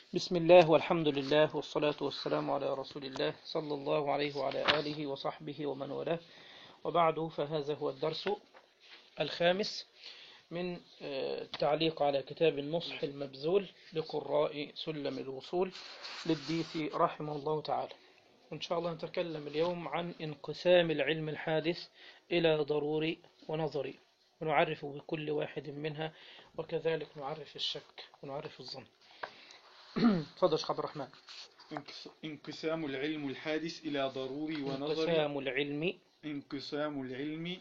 بسم الله والحمد لله والصلاة والسلام على رسول الله صلى الله عليه وعلى آله وصحبه ومن والاه وبعد فهذا هو الدرس الخامس من آه، التعليق على كتاب النصح المبذول لقراء سلم الوصول للديثي رحمه الله تعالى وإن شاء الله نتكلم اليوم عن انقسام العلم الحادث إلى ضروري ونظري ونعرف بكل واحد منها وكذلك نعرف الشك ونعرف الظن تفضل يا شيخ عبد الرحمن انقس- انقسام العلم الحادث إلى ضروري ونظري انقسام العلم انقسام العلم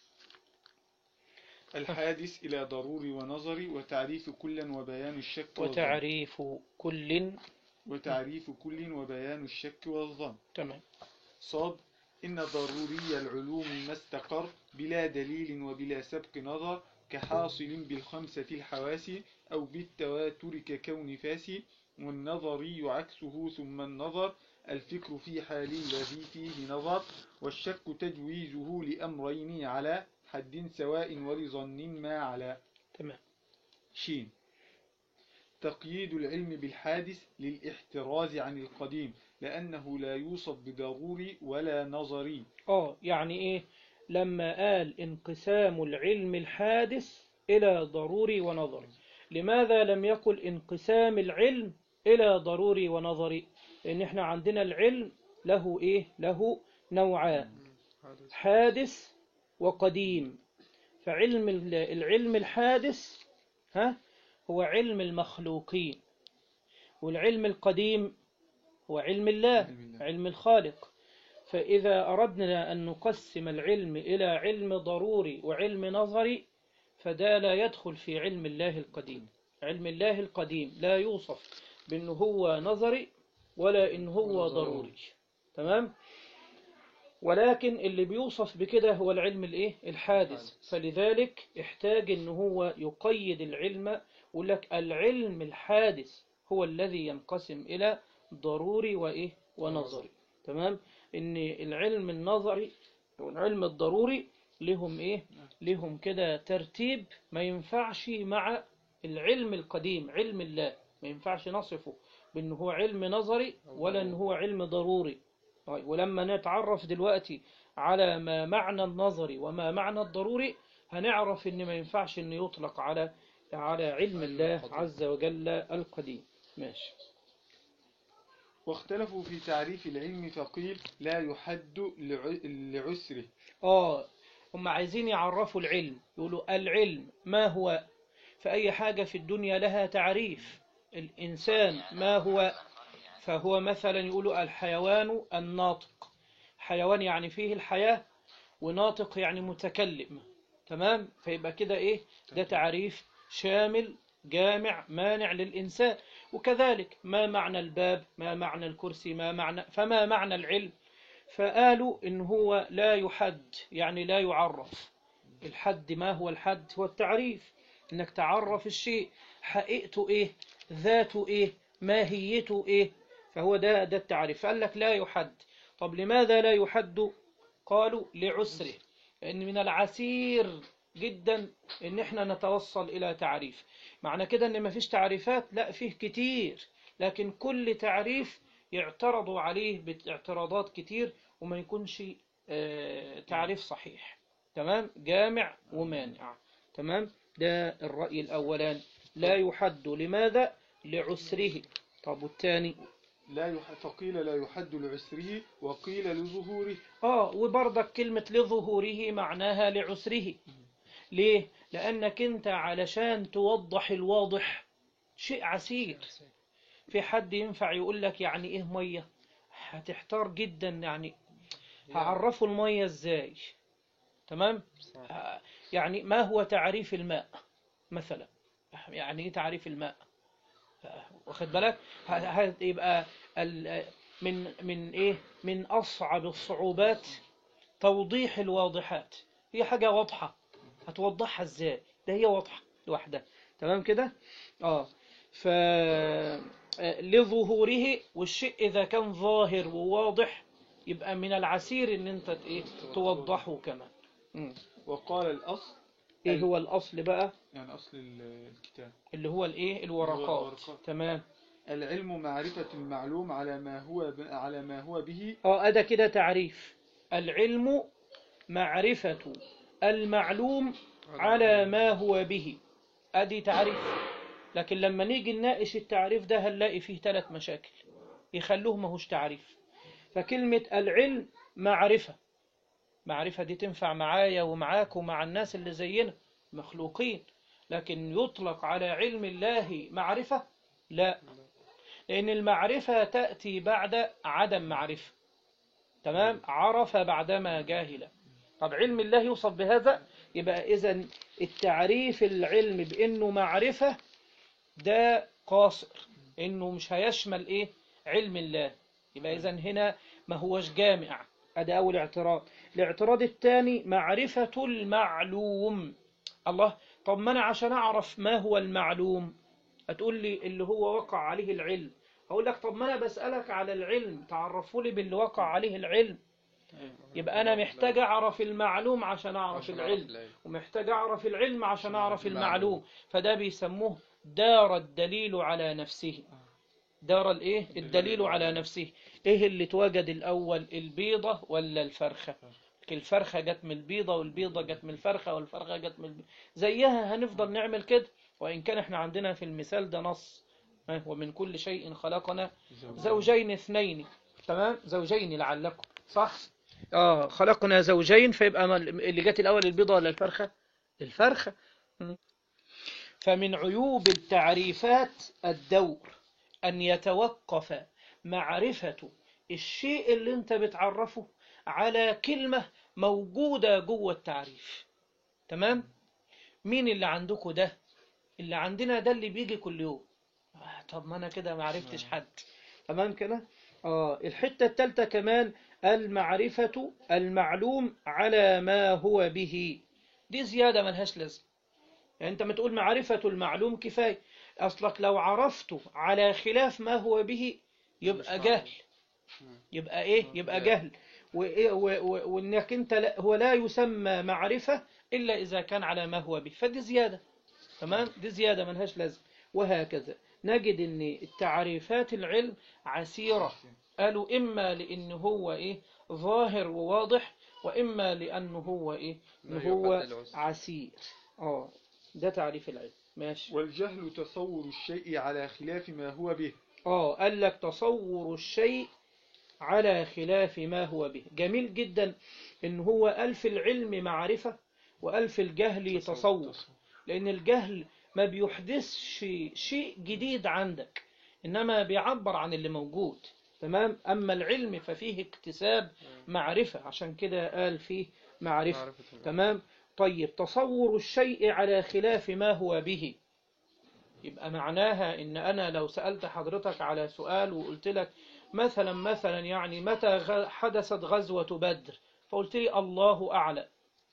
الحادث إلى ضروري ونظري وتعريف كل وبيان الشك والظن وتعريف كل وتعريف كل وبيان الشك والظن تمام صاد إن ضروري العلوم ما استقر بلا دليل وبلا سبق نظر كحاصل بالخمسة الحواس أو بالتواتر ككون فاسي والنظري عكسه ثم النظر الفكر في حال الذي فيه نظر والشك تجويزه لأمرين على حد سواء ولظن ما على تمام شين تقييد العلم بالحادث للاحتراز عن القديم لأنه لا يوصف بضروري ولا نظري اه يعني ايه لما قال انقسام العلم الحادث إلى ضروري ونظري لماذا لم يقل انقسام العلم إلى ضروري ونظري لأن احنا عندنا العلم له ايه له نوعان حادث وقديم فعلم ال- العلم الحادث ها هو علم المخلوقين والعلم القديم هو علم الله علم الله. علم الخالق فإذا أردنا أن نقسم العلم إلى علم ضروري وعلم نظري فده لا يدخل في علم الله القديم علم الله القديم لا يوصف بأنه هو نظري ولا إن هو ضروري تمام ولكن اللي بيوصف بكده هو العلم الايه الحادث فلذلك احتاج ان هو يقيد العلم يقول لك العلم الحادث هو الذي ينقسم الى ضروري وايه ونظري تمام ان العلم النظري والعلم الضروري لهم ايه لهم كده ترتيب ما ينفعش مع العلم القديم علم الله ما ينفعش نصفه بأنه هو علم نظري ولا أنه هو علم ضروري طيب ولما نتعرف دلوقتي على ما معنى النظري وما معنى الضروري هنعرف ان ما ينفعش انه يطلق على على علم الله عز وجل القديم ماشي واختلفوا في تعريف العلم فقيل لا يحد لع- لعسره اه هم عايزين يعرفوا العلم يقولوا العلم ما هو فأي حاجة في الدنيا لها تعريف الإنسان ما هو فهو مثلا يقولوا الحيوان الناطق حيوان يعني فيه الحياة وناطق يعني متكلم تمام فيبقى كده ايه ده تعريف شامل جامع مانع للإنسان وكذلك ما معنى الباب ما معنى الكرسي ما معنى فما معنى العلم فقالوا إن هو لا يحد يعني لا يعرف الحد ما هو الحد هو التعريف إنك تعرف الشيء حقيقته إيه ذاته إيه ماهيته إيه فهو ده ده التعريف قال لك لا يحد طب لماذا لا يحد قالوا لعسره لأن من العسير جدا إن إحنا نتوصل إلى تعريف معنى كده إن مفيش تعريفات لا فيه كتير لكن كل تعريف يعترضوا عليه باعتراضات كتير وما يكونش آه، تعريف صحيح تمام جامع ومانع تمام ده الرأي الأولان لا يحد لماذا لعسره طب والتاني لا يح... فقيل لا يحد لعسره وقيل لظهوره آه وبرضك كلمة لظهوره معناها لعسره ليه؟ لأنك أنت علشان توضح الواضح شيء عسير في حد ينفع يقول لك يعني إيه مية هتحتار جدا يعني هعرفه المية إزاي تمام؟ آه، يعني ما هو تعريف الماء مثلا يعني إيه تعريف الماء آه، واخد بالك ه- ه- يبقى ال- من من ايه من اصعب الصعوبات توضيح الواضحات هي حاجة واضحة هتوضحها ازاي ده هي واضحة لوحدها تمام كده اه ف آه، لظهوره والشيء اذا كان ظاهر وواضح يبقى من العسير ان انت ايه توضحه كمان مم. وقال الأصل ايه هو الاصل بقى يعني أصل ال- الكتاب اللي هو الايه الورقات الورقات. تمام العلم معرفة المعلوم على ما هو ب... على ما هو به اه أدا كده تعريف العلم معرفة المعلوم على ما هو به أدي تعريف لكن لما نيجي نناقش التعريف ده هنلاقي فيه ثلاث مشاكل يخلوه ماهوش تعريف فكلمة العلم معرفة معرفة دي تنفع معايا ومعاك ومع الناس اللي زينا مخلوقين لكن يطلق على علم الله معرفة لا لأن المعرفة تأتي بعد عدم معرفة تمام عرف بعدما جاهل طب علم الله يوصف بهذا يبقى إذا التعريف العلم بأنه معرفة ده قاصر إنه مش هيشمل إيه علم الله يبقى إذا هنا ما هوش جامع هذا أول اعتراض الاعتراض الثاني معرفة المعلوم الله طب ما أنا عشان أعرف ما هو المعلوم هتقول لي اللي هو وقع عليه العلم هقول لك طب ما أنا بسألك على العلم تعرفوا لي باللي وقع عليه العلم يبقى أنا محتاج أعرف المعلوم عشان أعرف العلم ومحتاج أعرف العلم عشان أعرف المعلوم فده بيسموه دار الدليل على نفسه دار الإيه الدليل على نفسه إيه اللي اتوجد الأول البيضة ولا الفرخة الفرخة جت من البيضة والبيضة جت من الفرخة والفرخة جت من البيضة زيها هنفضل نعمل كده وإن كان احنا عندنا في المثال ده نص ها، ومن كل شيء خلقنا زوجين اثنين تمام زوجين لعلكم صح اه خلقنا زوجين فيبقى ما- اللي جت الاول البيضه ولا الفرخه الفرخه م. فمن عيوب التعريفات الدور ان يتوقف معرفه الشيء اللي انت بتعرفه على كلمه موجوده جوه التعريف تمام مين اللي عندكم ده اللي عندنا ده اللي بيجي كل يوم آه، طب ما انا كده ما عرفتش حد تمام كده اه الحته الثالثه كمان المعرفه المعلوم على ما هو به دي زياده ملهاش لازمه يعني انت ما تقول معرفه المعلوم كفايه اصلك لو عرفته على خلاف ما هو به يبقى جهل يبقى ايه يبقى جهل وإيه- و- و- وانك انت لا هو لا يسمى معرفه الا اذا كان على ما هو به فدي زياده تمام دي زياده ملهاش لازمه وهكذا نجد ان التعريفات العلم عسيره قالوا إما لأنه هو إيه ظاهر وواضح وإما لأنه هو إيه إن لا هو يحد العسر. عسير آه ده تعريف العلم ماشي والجهل تصور الشيء على خلاف ما هو به آه قال لك تصور الشيء على خلاف ما هو به جميل جدا إن هو ألف العلم معرفة وألف الجهل تصور لأن الجهل ما بيحدثش شيء جديد عندك إنما بيعبر عن اللي موجود تمام أما العلم ففيه اكتساب معرفة عشان كده قال فيه معرفة معرفة الله. تمام طيب تصور الشيء على خلاف ما هو به يبقى معناها ان انا لو سألت حضرتك على سؤال وقلت لك مثلا مثلا يعني متى غ- حدثت غزوة بدر فقلت لي الله أعلم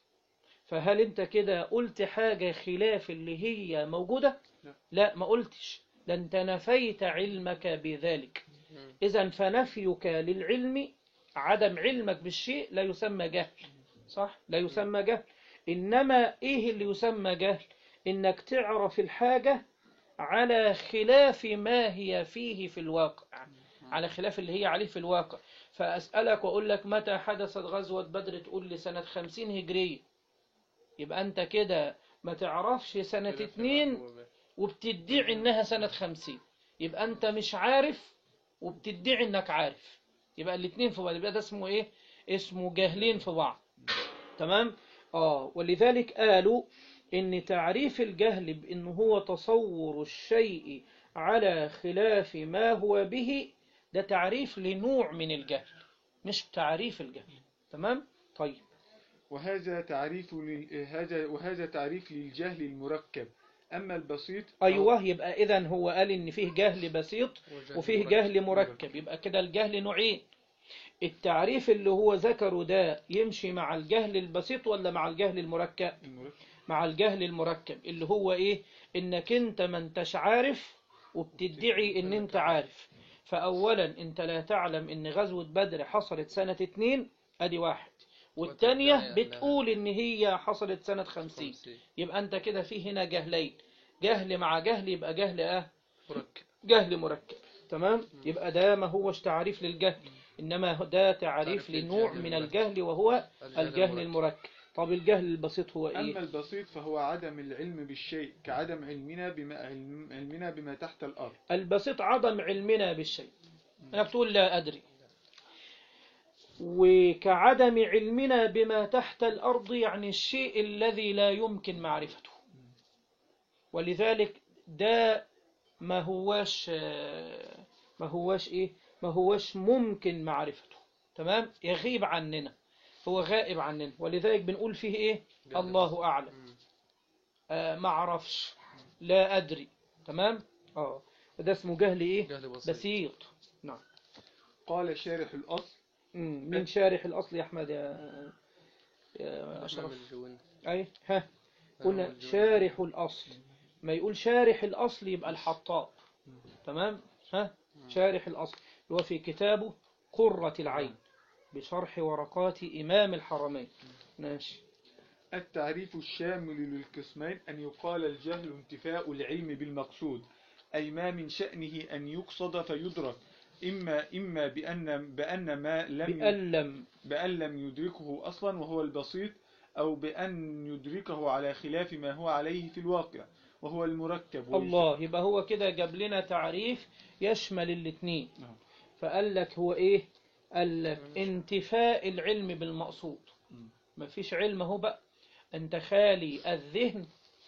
فهل انت كده قلت حاجة خلاف اللي هي موجودة لا. لا ما قلتش ده انت نفيت علمك بذلك مم. إذا فنفيك للعلم عدم علمك بالشيء لا يسمى جهل صح لا يسمى جهل إنما إيه اللي يسمى جهل إنك تعرف الحاجة على خلاف ما هي فيه في الواقع على خلاف اللي هي عليه في الواقع فأسألك وأقول لك متى حدثت غزوة بدر تقول لي سنة خمسين هجرية يبقى أنت كده ما تعرفش سنة خلاف ما اتنين هو به. وبتدعي إنها سنة خمسين يبقى أنت مش عارف وبتدعي إنك عارف يبقى الاتنين في بعض يبقى ده اسمه إيه اسمه جاهلين في بعض تمام آه ولذلك قالوا إن تعريف الجهل بأنه هو تصور الشيء على خلاف ما هو به ده تعريف لنوع من الجهل مش تعريف الجهل تمام طيب وهذا تعريف لل... هذا وهذا تعريف للجهل المركب أما البسيط أيوه يبقى إذا هو قال إن فيه جهل بسيط وجهل وفيه مركب. جهل مركب يبقى كده الجهل نوعين التعريف اللي هو ذكره ده يمشي مع الجهل البسيط ولا مع الجهل المركب المركب مع الجهل المركب اللي هو ايه انك انت ما انتش عارف وبتدعي ان انت عارف فاولا انت لا تعلم ان غزوة بدر حصلت سنة اتنين ادي واحد والتانية وتدعي أنها- بتقول ان هي حصلت سنة خمسين خمسين. يبقى انت كده في هنا جهلين جهل مع جهل يبقى جهل اه مركب جهل مركب تمام يبقى ده ما هوش تعريف للجهل إنما ده تعريف تعريف لنوع للجهل من المركب. الجهل وهو الجهل المركب. المركب طب الجهل البسيط هو أما إيه البسيط فهو عدم العلم بالشيء كعدم علمنا بما علم- علمنا بما تحت الأرض البسيط عدم علمنا بالشيء أنا بتقول لا أدري وكعدم علمنا بما تحت الأرض يعني الشيء الذي لا يمكن معرفته ولذلك ده ما هواش ما هواش إيه ما هواش ممكن معرفته تمام يغيب عننا هو غائب عننا ولذلك بنقول فيه إيه جهل الله أعلم مم. آه ما أعرفش لا أدري تمام اه ده اسمه جهل إيه جهل بسيط بسيط نعم قال شارح الأصل مم. من شارح الأصل يا أحمد يا يا أشرف نعمل جوين. أي ها قلنا نعمل جوين. شارح الأصل ما يقول شارح الأصل يبقى الحطاب تمام ها شارح الأصل اللي هو في كتابه قرة العين بشرح ورقات إمام الحرمين ماشي التعريف الشامل للقسمين أن يقال الجهل انتفاء العلم بالمقصود أي ما من شأنه أن يقصد فيدرك إما إما بأن بأن ما لم بأن لم بأن لم يدركه أصلا وهو البسيط أو بأن يدركه على خلاف ما هو عليه في الواقع وهو المركب الله يبقى هو كده جاب لنا تعريف يشمل الاثنين نعم. فقال لك هو ايه قال لك انتفاء العلم بالمقصود مم. مفيش علم هو بقى انت خالي الذهن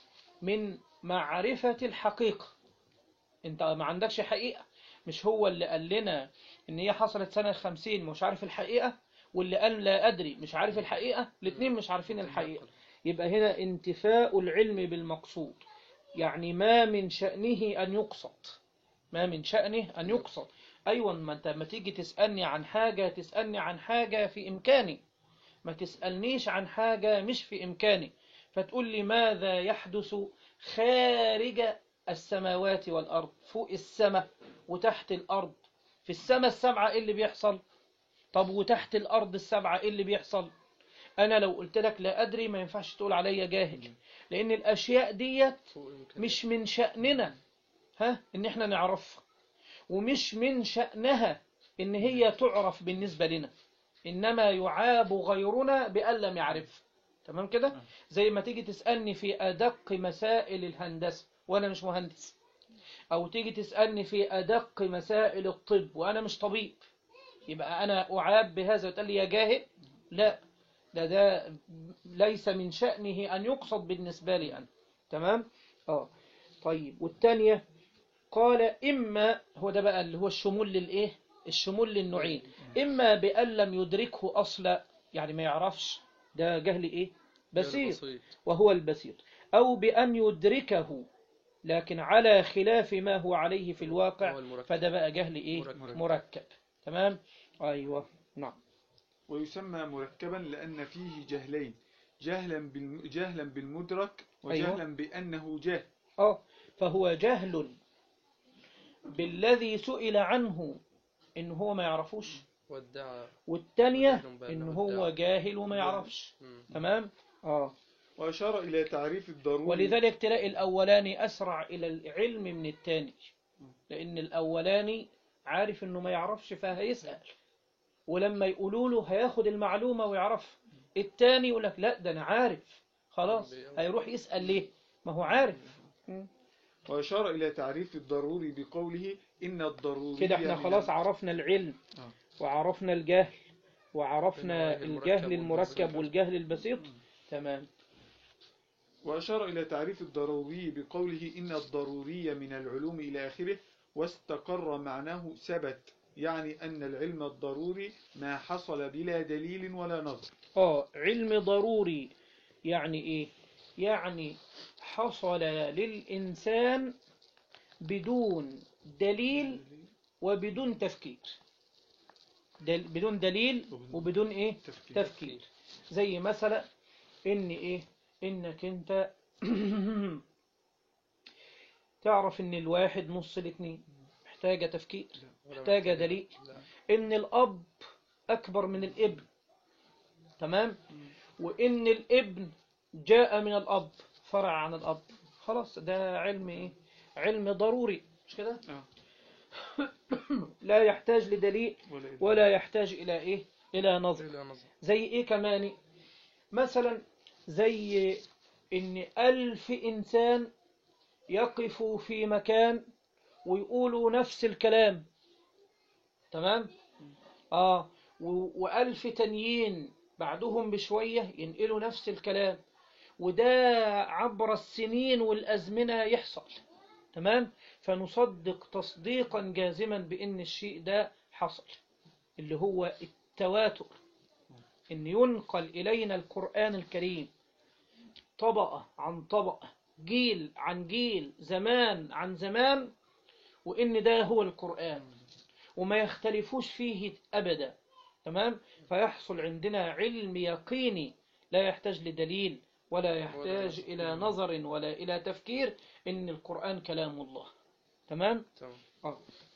من معرفة الحقيقة انت ما عندكش حقيقة مش هو اللي قال لنا ان هي حصلت سنة خمسين مش عارف الحقيقة واللي قال لا أدري مش عارف الحقيقة الاثنين مش عارفين الحقيقة يبقى هنا انتفاء العلم بالمقصود يعني ما من شأنه أن يقصد ما من شأنه أن يقصد أيوة ما أنت ما تيجي تسألني عن حاجة تسألني عن حاجة في إمكاني ما تسألنيش عن حاجة مش في إمكاني فتقول لي ماذا يحدث خارج السماوات والأرض فوق السماء وتحت الأرض في السماء السبعة إيه اللي بيحصل طب وتحت الأرض السبعة إيه اللي بيحصل أنا لو قلت لك لا أدري ما ينفعش تقول عليا جاهل لأن الأشياء ديت فوق يمكن. مش من شأننا ها إن إحنا نعرفها ومش من شأنها إن هي تعرف بالنسبة لنا إنما يعاب غيرنا بأن لم يعرف تمام كده زي ما تيجي تسألني في أدق مسائل الهندسة وأنا مش مهندس أو تيجي تسألني في أدق مسائل الطب وأنا مش طبيب يبقى أنا أعاب بهذا وتقول لي يا جاهل لا ده ده ليس من شأنه أن يقصد بالنسبة لي أنا تمام آه طيب والثانية قال إما هو ده بقى اللي هو الشمول للإيه الشمول للنوعين إما بأن لم يدركه أصلا يعني ما يعرفش ده جهل إيه جهل بسيط وهو البسيط أو بأن يدركه لكن على خلاف ما هو عليه في الواقع هو المركب. فده بقى جهل إيه مركب. مركب تمام أيوة نعم ويسمى مركبا لأن فيه جهلين جهلا بالم- جهلا بالمدرك أيوة. وجهلا بأنه جاهل آه فهو جهل بالذي سئل عنه إن هو ما يعرفوش وادعى والتانية جهل بأنه إن هو ادعى. جاهل وما يعرفش مم. تمام آه وأشار إلى تعريف الضروري ولذلك تلاقي الأولاني أسرع إلى العلم من التاني لأن الأولاني عارف إنه ما يعرفش فهيسأل ولما يقولوا له هياخد المعلومة ويعرف التاني يقول لك لا ده أنا عارف خلاص هيروح يسأل ليه ما هو عارف مم. وأشار إلى تعريف الضروري بقوله إن الضروري كده احنا من خلاص ال- عرفنا العلم آه. وعرفنا الجهل وعرفنا الجهل الجهل المركب المركب والجهل البسيط تمام وأشار إلى تعريف الضروري بقوله إن الضروري من العلوم إلى آخره واستقر معناه ثبت يعني أن العلم الضروري ما حصل بلا دليل ولا نظر اه علم ضروري يعني ايه يعني حصل للإنسان بدون دليل وبدون تفكير دل بدون دليل وبدون ايه تفكير. تفكير زي مثلا ان ايه انك انت تعرف ان الواحد نص الاتنين محتاجة تفكير ولا محتاجة دليل لا. ان الاب اكبر من الابن تمام وان الابن جاء من الاب فرع عن الاب خلاص ده علم ايه علم ضروري مش كده آه. لا يحتاج لدليل ولا إله. ولا يحتاج إلى إيه إلى نظر إلى نظر زي إيه كمان مثلا زي إن ألف إنسان يقفوا في مكان ويقولوا نفس الكلام تمام آه و- وألف تانيين بعدهم بشوية ينقلوا نفس الكلام وده عبر السنين والأزمنة يحصل تمام فنصدق تصديقا جازما بأن الشيء ده حصل اللي هو التواتر إن ينقل إلينا القرآن الكريم طبقة عن طبقة جيل عن جيل زمان عن زمان وإن ده هو القرآن وما يختلفوش فيه أبدا تمام فيحصل عندنا علم يقيني لا يحتاج لدليل ولا يحتاج إلى نظر ولا إلى تفكير إن القرآن كلام الله تمام تمام آه.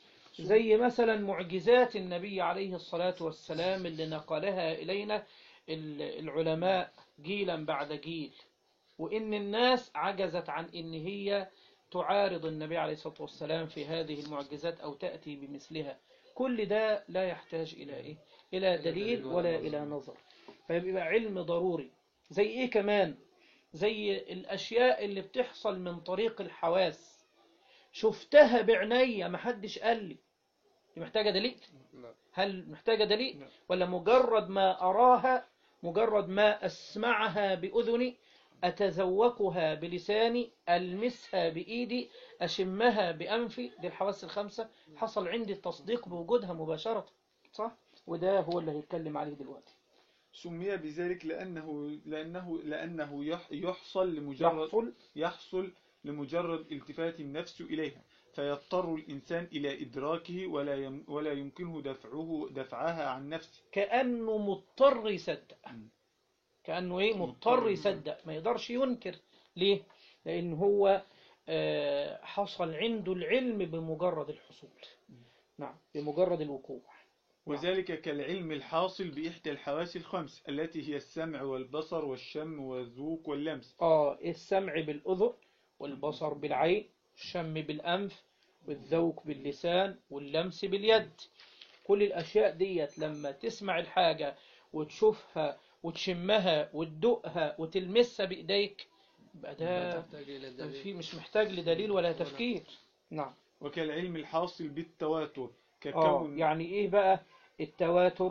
زي مثلا معجزات النبي عليه الصلاة والسلام اللي نقلها إلينا ال- العلماء جيلا بعد جيل وإن الناس عجزت عن إن هي تعارض النبي عليه الصلاة والسلام في هذه المعجزات أو تأتي بمثلها كل ده لا يحتاج إلى إيه؟ إلى دليل ولا إلى نظر فيبقى علم ضروري زي إيه كمان زي الأشياء اللي بتحصل من طريق الحواس شفتها بعينيا محدش قال لي دي محتاجة دليل لا هل محتاجة دليل لا. ولا مجرد ما أراها مجرد ما أسمعها بأذني أتذوقها بلساني ألمسها بإيدي أشمها بأنفي دي الحواس الخمسة حصل عندي التصديق بوجودها مباشرة صح وده هو اللي هيتكلم عليه دلوقتي سمي بذلك لأنه لأنه لأنه يح- يحصل لمجرد يحصل يحصل لمجرد التفات النفس إليها فيضطر الإنسان إلى إدراكه ولا يم ولا يمكنه دفعه دفعها عن نفسه كأنه مضطر يصدق مم. كأنه إيه مضطر مضطر. يصدق ما يقدرش ينكر ليه لأن هو آه، حصل عنده العلم بمجرد الحصول نعم بمجرد الوقوع وذلك كالعلم الحاصل بإحدى الحواس الخمس التي هي السمع والبصر والشم والذوق واللمس آه السمع بالأذن والبصر بالعين الشم بالأنف والذوق باللسان واللمس باليد كل الأشياء ديت لما تسمع الحاجة وتشوفها وتشمها وتدوقها وتلمسها بإيديك يبقى ده تحتاج إلى دليل في مش محتاج لدليل ولا تفكير نعم وكالعلم الحاصل بالتواتر آه ككون يعني إيه بقى التواتر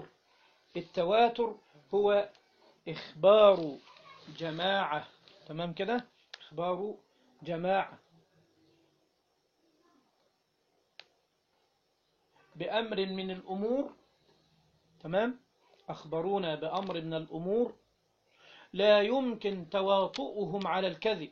التواتر هو إخبار جماعة تمام كده إخبار جماعة بأمر من الأمور تمام أخبرونا بأمر من الأمور لا يمكن تواطؤهم على الكذب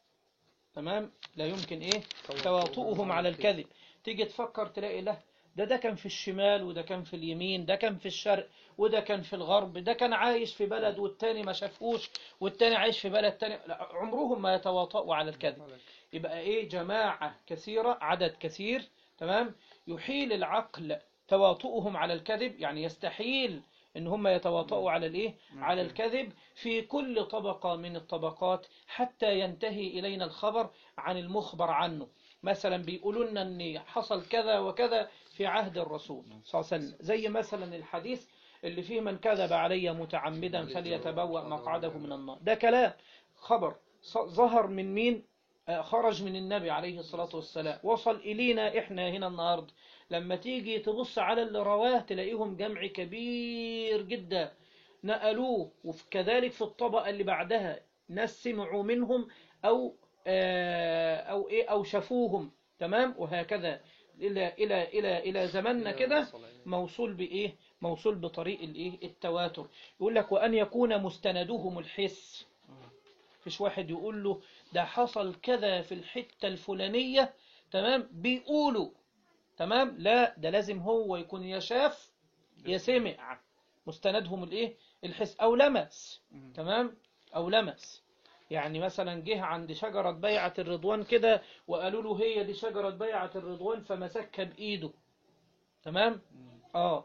تمام لا يمكن إيه تواطؤهم على الكذب تيجي تفكر تلاقي له ده ده كان في الشمال وده كان في اليمين ده كان في الشرق وده كان في الغرب ده كان عايش في بلد والتاني ما شافوش والتاني عايش في بلد تاني لا، عمرهم ما يتواطؤوا على الكذب يبقى ايه جماعة كثيرة عدد كثير تمام يحيل العقل تواطؤهم على الكذب يعني يستحيل ان هم يتواطؤوا على الايه على الكذب في كل طبقة من الطبقات حتى ينتهي الينا الخبر عن المخبر عنه مثلا بيقولوا لنا ان حصل كذا وكذا في عهد الرسول صلى الله عليه وسلم زي مثلا الحديث اللي فيه من كذب علي متعمدا فليتبوأ مقعده من النار ده كلام خبر ص- ظهر من مين آه، خرج من النبي عليه الصلاة والسلام وصل إلينا إحنا هنا النهاردة لما تيجي تبص على اللي رواه تلاقيهم جمع كبير جدا نقلوه وكذلك في الطبقة اللي بعدها ناس سمعوا منهم أو آه، أو إيه أو شافوهم تمام وهكذا إلى إلى إلى إلى زماننا كده موصول بإيه موصول بطريق الإيه التواتر يقول لك وأن يكون مستندهم الحس فيش واحد يقول له ده حصل كذا في الحتة الفلانية تمام بيقولوا تمام لا ده لازم هو يكون يا شاف يا سمع مستندهم الايه الحس او لمس مم. تمام او لمس يعني مثلا جه عند شجرة بيعة الرضوان كده وقالوا له هي دي شجرة بيعة الرضوان فمسكها بإيده تمام آه.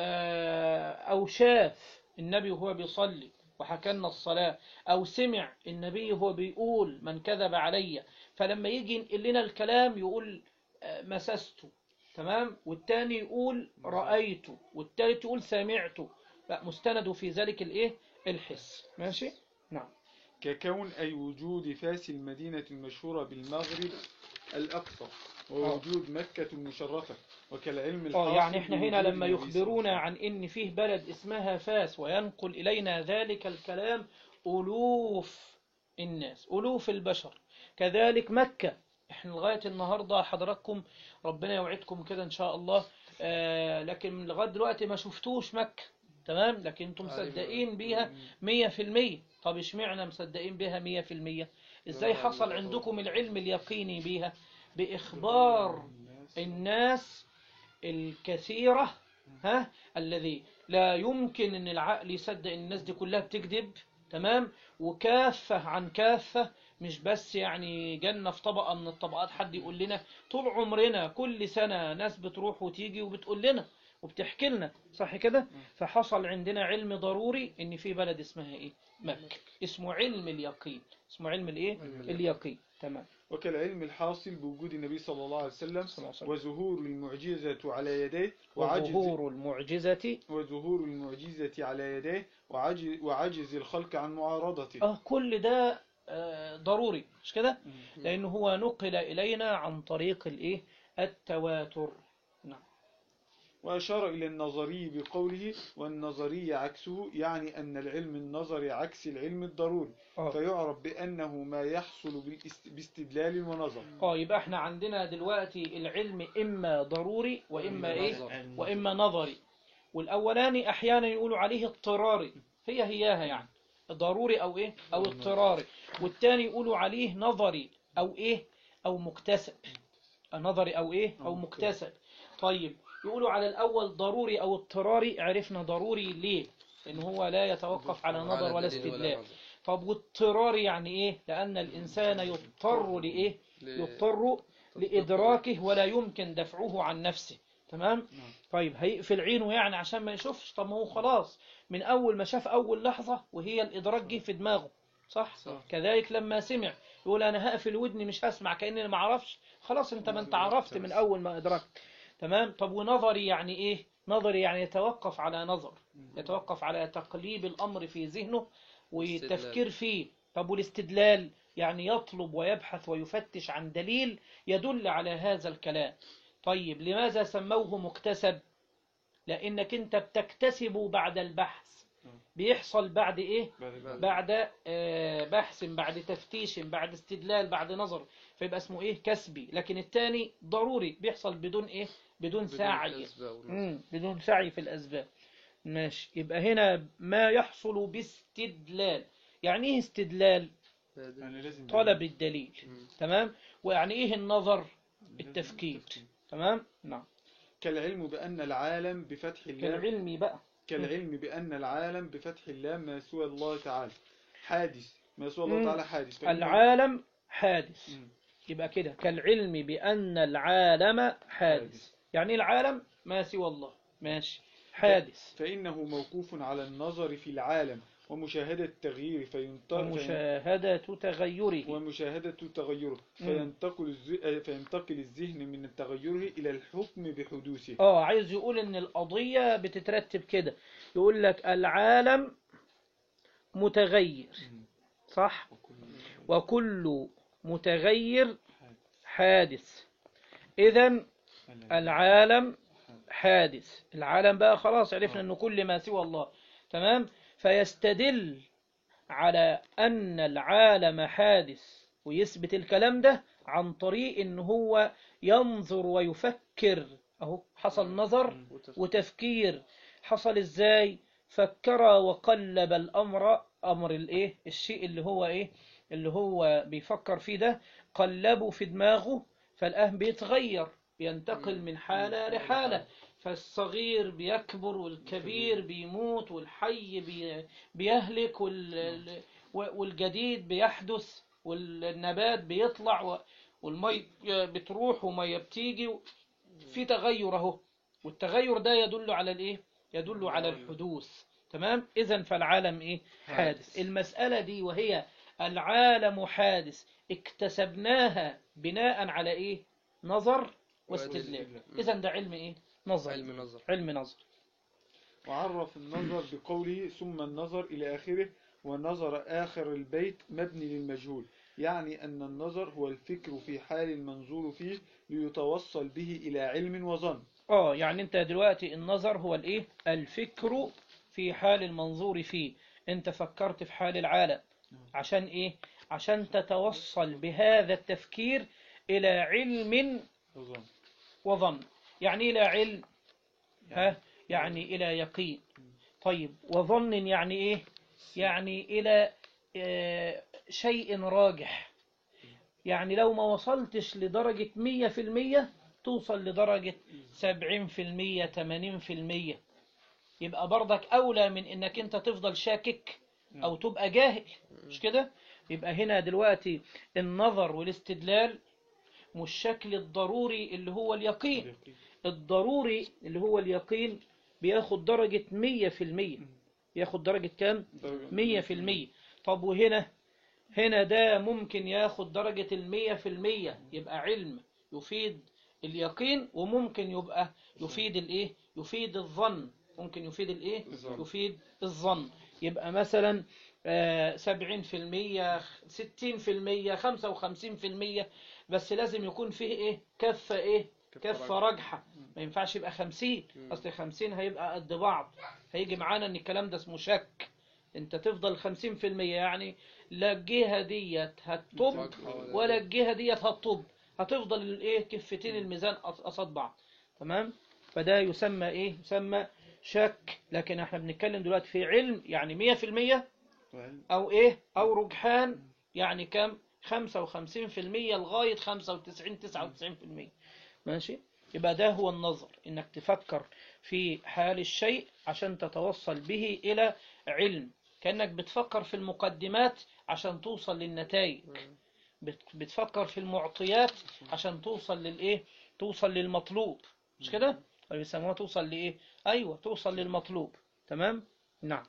آه أو شاف النبي وهو بيصلي وحكى لنا الصلاة أو سمع النبي وهو بيقول من كذب علي فلما يجي ينقل لنا الكلام يقول آه، مسسته تمام والتاني يقول رأيت والتالت يقول سمعت لا مستند في ذلك الايه الحس ماشي نعم ككون أي وجود فاس المدينة المشهورة بالمغرب الأقصى ووجود مكة المشرفة وكالعلم اه الحاصل يعني احنا هنا بوجود لما النبي صلى الله يخبرونا عليه عن ان فيه بلد اسمها فاس وينقل الينا ذلك الكلام الوف الناس الوف البشر كذلك مكة احنا لغاية النهاردة حضراتكم ربنا يوعدكم كده ان شاء الله آه لكن لغاية دلوقتي ما شفتوش مكة تمام لكن انتم مصدقين بيها مية في المية طب اشمعنى مصدقين بيها مية في المية ازاي حصل عندكم العلم اليقيني بيها بإخبار الناس الكثيرة ها الذي لا يمكن ان العقل يصدق ان الناس دي كلها بتكذب تمام وكافة عن كافة مش بس يعني جنة في طبقة من الطبقات حد يقول لنا طول عمرنا كل سنة ناس بتروح وتيجي وبتقول لنا وبتحكي لنا صح كده فحصل عندنا علم ضروري ان في بلد اسمها ايه مكة اسمه علم اليقين اسمه علم الايه اليقين تمام وكالعلم الحاصل بوجود النبي صلى الله عليه وسلم صلى الله عليه وسلم. وظهور المعجزة على يديه وعجز وظهور المعجزة وظهور المعجزة على يديه وعجز, وعجز الخلق عن معارضته اه كل ده آه، ضروري مش كده لانه هو نقل الينا عن طريق الايه التواتر نعم وأشار إلى النظري بقوله والنظري عكسه يعني أن العلم النظري عكس العلم الضروري اه فيعرف بأنه ما يحصل بالاست- باستدلال ونظر اه يبقى احنا عندنا دلوقتي العلم اما ضروري واما ايه نظر. واما نظري والاولاني احيانا يقولوا عليه اضطراري هي هياها يعني ضروري او ايه او اضطراري والتاني يقولوا عليه نظري او ايه او مكتسب نظري او ايه او مكتسب طيب يقولوا على الاول ضروري او اضطراري عرفنا ضروري ليه لان هو لا يتوقف على نظر ولا دليل استدلال نظر. طب واضطراري يعني ايه لان الانسان يضطر لايه ل- يضطر لإدراكه ولا يمكن دفعه عن نفسه تمام نعم. طيب هيقفل عينه يعني عشان ما يشوفش طب ما هو خلاص من أول ما شاف أول لحظة وهي الإدراك جه في دماغه صح؟ صح. كذلك لما سمع يقول أنا هقفل ودني مش هسمع كأني ما أعرفش خلاص أنت ما أنت عرفت من أول ما أدركت تمام طب ونظري يعني إيه؟ نظري يعني يتوقف على نظر يتوقف على تقليب الأمر في ذهنه والتفكير فيه طب والاستدلال يعني يطلب ويبحث ويفتش عن دليل يدل على هذا الكلام طيب لماذا سموه مكتسب لأنك أنت بتكتسبه بعد البحث بيحصل بعد إيه بعد آه، بحث بعد تفتيش بعد استدلال بعد نظر فيبقى اسمه إيه كسبي لكن الثاني ضروري بيحصل بدون إيه بدون سعي الأسباب. مم، بدون سعي في الأسباب ماشي يبقى هنا ما يحصل باستدلال يعني إيه استدلال يعني لازم طلب الدليل مم. تمام ويعني إيه النظر التفكير تمام نعم كالعلم بأن العالم بفتح الله كالعلمي بقى كالعلم بأن العالم بفتح الله ما سوى الله تعالى حادث ما سوى مم. الله تعالى حادث فإنه- العالم حادث مم. يبقى كده كالعلم بأن العالم حادث يعني إيه العالم ما سوى الله ماشي حادث فإنه موقوف على النظر في العالم ومشاهدة التغيير فينطق ومشاهدة تغيره ومشاهدة تغيره فينتقل الز- فينتقل الذهن من تغيره إلى الحكم بحدوثه اه عايز يقول ان القضية بتترتب كده يقول لك العالم متغير صح وكل متغير حادث اذا العالم حادث العالم بقى خلاص عرفنا انه كل ما سوى الله تمام فيستدل على ان العالم حادث ويثبت الكلام ده عن طريق ان هو ينظر ويفكر اهو حصل نظر وتفكير حصل ازاي فكر وقلب الامر امر الايه الشيء اللي هو ايه اللي هو بيفكر فيه ده قلبه في دماغه فالآن بيتغير بينتقل من حالة لحالة فالصغير بيكبر والكبير بيموت والحي بي بيهلك وال والجديد بيحدث والنبات بيطلع و- والمي بتروح ومية بتيجي في تغير اهو والتغير ده يدل على الايه يدل على الحدوث تمام اذا فالعالم ايه حادث المسألة دي وهي العالم حادث اكتسبناها بناء على ايه نظر واستدلال واستدلال. إذا ده علم إيه نظر علم نظر علم نظر وعرف النظر بقوله ثم النظر إلى آخره ونظر آخر البيت مبني للمجهول يعني أن النظر هو الفكر في حال المنظور فيه ليتوصل به إلى علم وظن اه يعني انت دلوقتي النظر هو الايه الفكر في حال المنظور فيه انت فكرت في حال العالم عشان ايه عشان تتوصل بهذا التفكير الى علم وظن وظن يعني إيه الى علم ها يعني الى يقين طيب وظن يعني ايه يعني الى آه، شيء راجح يعني لو ما وصلتش لدرجة مية في المية توصل لدرجة سبعين في المية تمانين في المية يبقى برضك أولى من إنك أنت تفضل شاكك أو تبقى جاهل مش كده يبقى هنا دلوقتي النظر والاستدلال والشكل الضروري اللي هو اليقين الضروري اللي هو اليقين بياخد درجة مية في المية ياخد درجة كام مية في المية طب وهنا هنا ده ممكن ياخد درجة المية في المية يبقى علم يفيد اليقين وممكن يبقى يفيد الايه يفيد الظن ممكن يفيد الايه الظن. يفيد الظن يبقى مثلا سبعين في المية ستين في المية خمسة وخمسين في المية بس لازم يكون فيه ايه كفة ايه كفة راجحة ما ينفعش يبقى خمسين أصل خمسين هيبقى قد بعض هيجي معانا إن الكلام ده اسمه شك أنت تفضل خمسين في المية يعني لا الجهة ديت هتطب ولا الجهة ديت هتطب هتفضل الايه كفتين الميزان قص- قصاد بعض تمام فده يسمى ايه يسمى شك لكن احنا بنتكلم دلوقتي في علم يعني مية في المية او ايه او رجحان يعني كم خمسة وخمسين في المية لغاية خمسة وتسعين تسعة وتسعين في المية ماشي يبقى ده هو النظر انك تفكر في حال الشيء عشان تتوصل به الى علم كأنك بتفكر في المقدمات عشان توصل للنتائج بت- بتفكر في المعطيات عشان توصل للايه توصل للمطلوب مش كده بيسموها توصل لايه ايوه توصل للمطلوب تمام نعم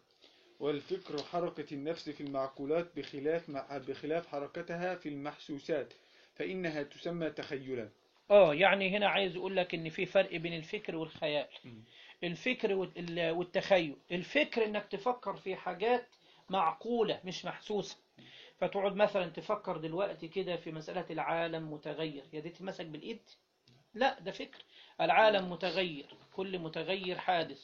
والفكر حركة النفس في المعقولات بخلاف مع بخلاف حركتها في المحسوسات فإنها تسمى تخيلا اه يعني هنا عايز يقول لك ان في فرق بين الفكر والخيال مم. الفكر وال- والتخيل الفكر انك تفكر في حاجات معقولة مش محسوسة فتقعد مثلا تفكر دلوقتي كده في مسألة العالم متغير يا دي تمسك بالإيد لا ده فكر العالم متغير كل متغير حادث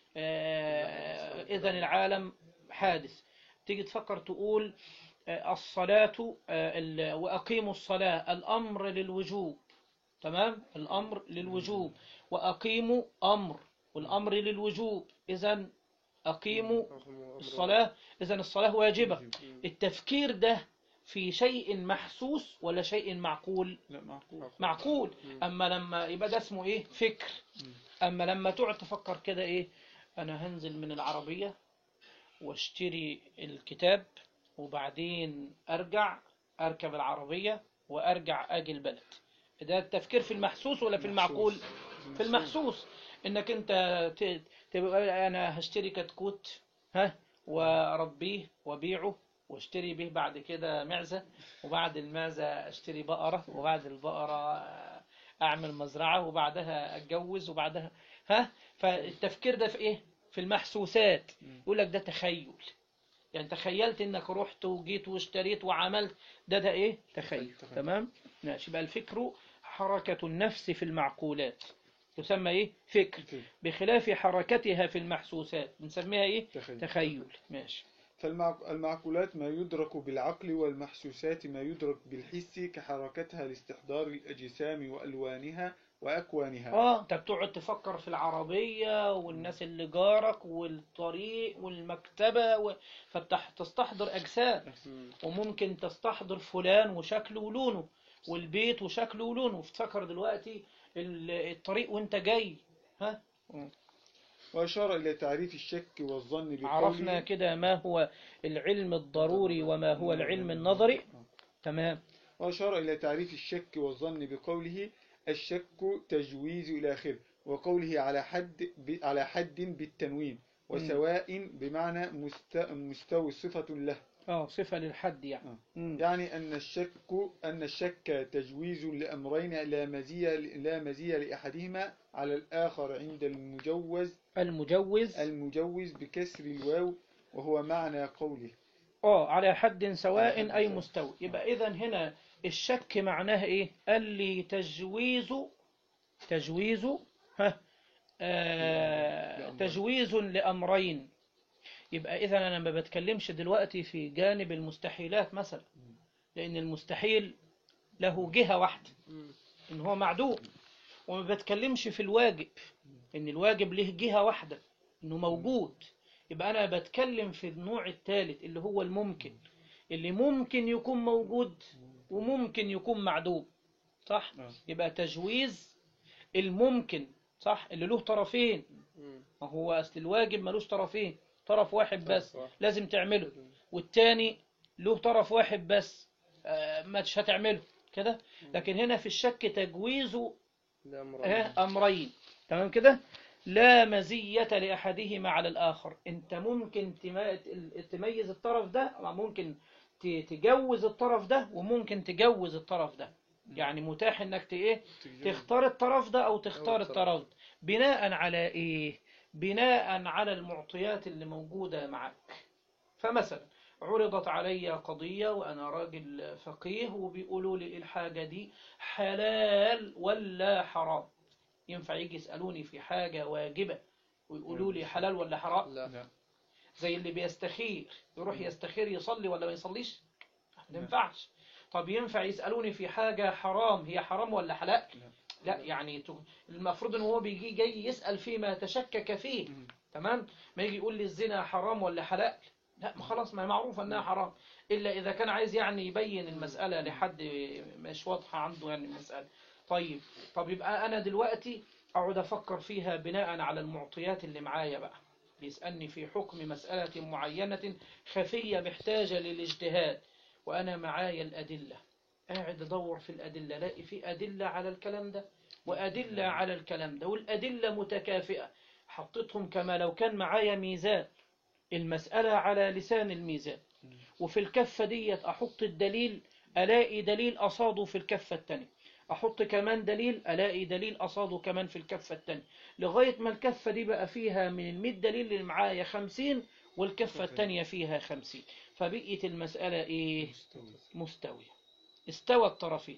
إذا العالم حادث تيجي تفكر تقول آه، الصلاة آه، ال- وأقيموا الصلاة الأمر للوجوب تمام الأمر للوجوب وأقيموا أمر والأمر للوجوب إذا أقيموا الصلاة إذا الصلاة واجبة التفكير ده في شيء محسوس ولا شيء معقول لا معقول معقول أما لما يبقى ده اسمه إيه فكر أما لما تقعد تفكر كده إيه أنا هنزل من العربية واشتري الكتاب وبعدين أرجع أركب العربية وأرجع أجي البلد ده التفكير في المحسوس ولا في المعقول في المحسوس انك انت ت- تبقى انا هشتري كتكوت ها واربيه وابيعه واشتري به بعد كده معزة وبعد المعزة اشتري بقرة وبعد البقرة اعمل مزرعة وبعدها اتجوز وبعدها ها فالتفكير ده في ايه في المحسوسات يقول لك ده تخيل يعني تخيلت انك رحت وجيت واشتريت وعملت ده ده ايه تخيل تخيل. تمام ماشي يبقى الفكر حركة النفس في المعقولات تسمى ايه فكر فكر. بخلاف حركتها في المحسوسات بنسميها ايه تخيل. تخيل ماشي فالمعقولات ما يدرك بالعقل والمحسوسات ما يدرك بالحس كحركتها لاستحضار الأجسام وألوانها وأكوانها اه انت بتقعد تفكر في العربية والناس اللي جارك والطريق والمكتبة و... فتستحضر اجسام وممكن تستحضر فلان وشكله ولونه والبيت وشكله ولونه افتكر دلوقتي ال- الطريق وانت جاي ها وأشار إلى تعريف الشك والظن بقوله عرفنا كده ما هو العلم الضروري وما هو العلم النظري تمام وأشار إلى تعريف الشك والظن بقوله الشك تجويز إلى آخره وقوله على حد ب... على حد بالتنوين وسواء بمعنى مست... مستوي صفة له اه صفة للحد يعني آه. مم. يعني أن الشك أن الشك تجويز لأمرين لا مزية لا مزية لأحدهما على الآخر عند المجوز المجوز المجوز بكسر الواو وهو معنى قوله اه على حد على سواء حد أي سواء. مستوى يبقى إذا هنا الشك معناه إيه قال لي تجويز تجويز ها آه لأمرين. تجويز لأمرين يبقى إذا أنا ما بتكلمش دلوقتي في جانب المستحيلات مثلا لأن المستحيل له جهة واحدة إن هو معدوم وما بتكلمش في الواجب إن الواجب له جهة واحدة إنه موجود يبقى أنا بتكلم في النوع الثالث اللي هو الممكن اللي ممكن يكون موجود وممكن يكون معدوم صح آه. يبقى تجويز الممكن صح اللي له طرفين ما هو أصل الواجب ملوش طرفين طرف واحد بس لازم تعمله والتاني له طرف واحد بس آه، مش هتعمله كده لكن هنا في الشك تجويزه آه، أمرين تمام كده لا مزية لأحدهما على الآخر أنت ممكن تما- تميز الطرف ده ممكن ت- تجوز الطرف ده وممكن تجوز الطرف ده يعني متاح انك ت- ايه تختار الطرف ده او تختار الطرف. الطرف ده بناء على ايه بناء على المعطيات اللي موجودة معك فمثلا عرضت علي قضية وأنا راجل فقيه وبيقولوا لي الحاجة دي حلال ولا حرام ينفع يجي يسألوني في حاجة واجبة ويقولوا لي حلال ولا حرام لا زي اللي بيستخير يروح يستخير يصلي ولا ما يصليش ما ينفعش طب ينفع يسألوني في حاجة حرام هي حرام ولا حلال لا يعني ت- المفروض ان هو بيجي جاي يسأل فيما تشكك فيه مم. تمام ما يجي يقول لي الزنا حرام ولا حلال لا ما خلاص ما معروف انها حرام الا اذا كان عايز يعني يبين المسألة لحد مش واضحة عنده يعني المسألة طيب طب يبقى انا دلوقتي اقعد افكر فيها بناء على المعطيات اللي معايا بقى بيسألني في حكم مسألة معينة خفية محتاجة للاجتهاد وأنا معايا الأدلة قاعد أدور في الأدلة لاقي في أدلة على الكلام ده وأدلة على الكلام ده والأدلة متكافئة حطيتهم كما لو كان معايا ميزان المسألة على لسان الميزان وفي الكفة ديت أحط الدليل ألاقي دليل أصاده في الكفة التانية أحط كمان دليل ألاقي دليل أصاده كمان في الكفة التانية لغاية ما الكفة دي بقى فيها من المية دليل اللي معايا خمسين والكفة التانية فيها خمسين فبقيت المسألة إيه مستوية استوى الطرفين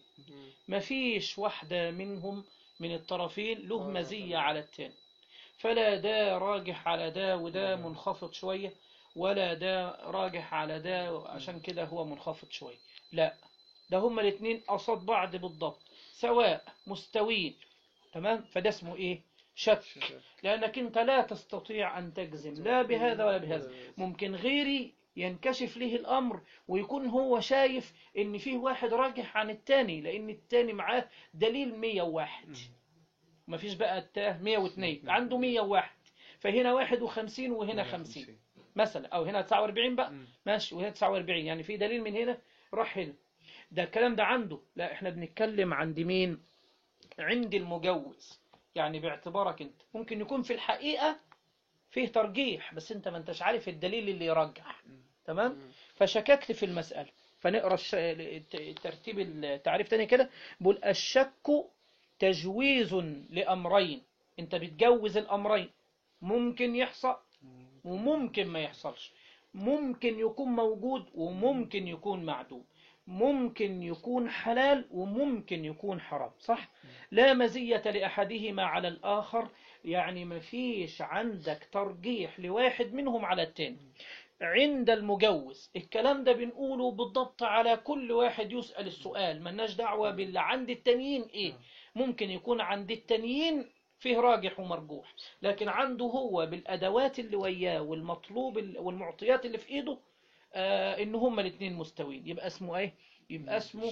مفيش واحدة منهم من الطرفين له مزية على التاني فلا ده راجح على ده وده منخفض شوية ولا ده راجح على ده عشان كده هو منخفض شوية لا ده هما الاتنين قصاد بعض بالضبط سواء مستويين تمام فده اسمه ايه شك لأنك أنت لا تستطيع أن تجزم لا بهذا ولا بهذا ممكن غيري ينكشف له الأمر ويكون هو شايف إن فيه واحد راجح عن التاني لأن التاني معاه دليل 101 مفيش بقى التاه 102 عنده 101 فهنا 51 وهنا 50 مثلا أو هنا 49 بقى مم. ماشي وهنا 49 يعني في دليل من هنا راح هنا ده الكلام ده عنده لا احنا بنتكلم عند مين عند المجوز يعني باعتبارك انت ممكن يكون في الحقيقة فيه ترجيح بس انت ما انتش عارف الدليل اللي يرجح تمام فشككت في المسألة فنقرأ الش- الت- ترتيب التعريف تاني كده بقول الشك تجويز لأمرين انت بتجوز الأمرين ممكن يحصل وممكن ما يحصلش ممكن يكون موجود وممكن يكون معدوم ممكن يكون حلال وممكن يكون حرام صح لا مزية لأحدهما على الآخر يعني ما فيش عندك ترجيح لواحد منهم على التاني عند المجوز الكلام ده بنقوله بالضبط على كل واحد يسأل السؤال ملناش دعوة باللي عند التانيين ايه ممكن يكون عند التانيين فيه راجح ومرجوح لكن عنده هو بالأدوات اللي وياه والمطلوب ال- والمعطيات اللي في ايده آه ان هما الاثنين مستويين يبقى اسمه ايه يبقى اسمه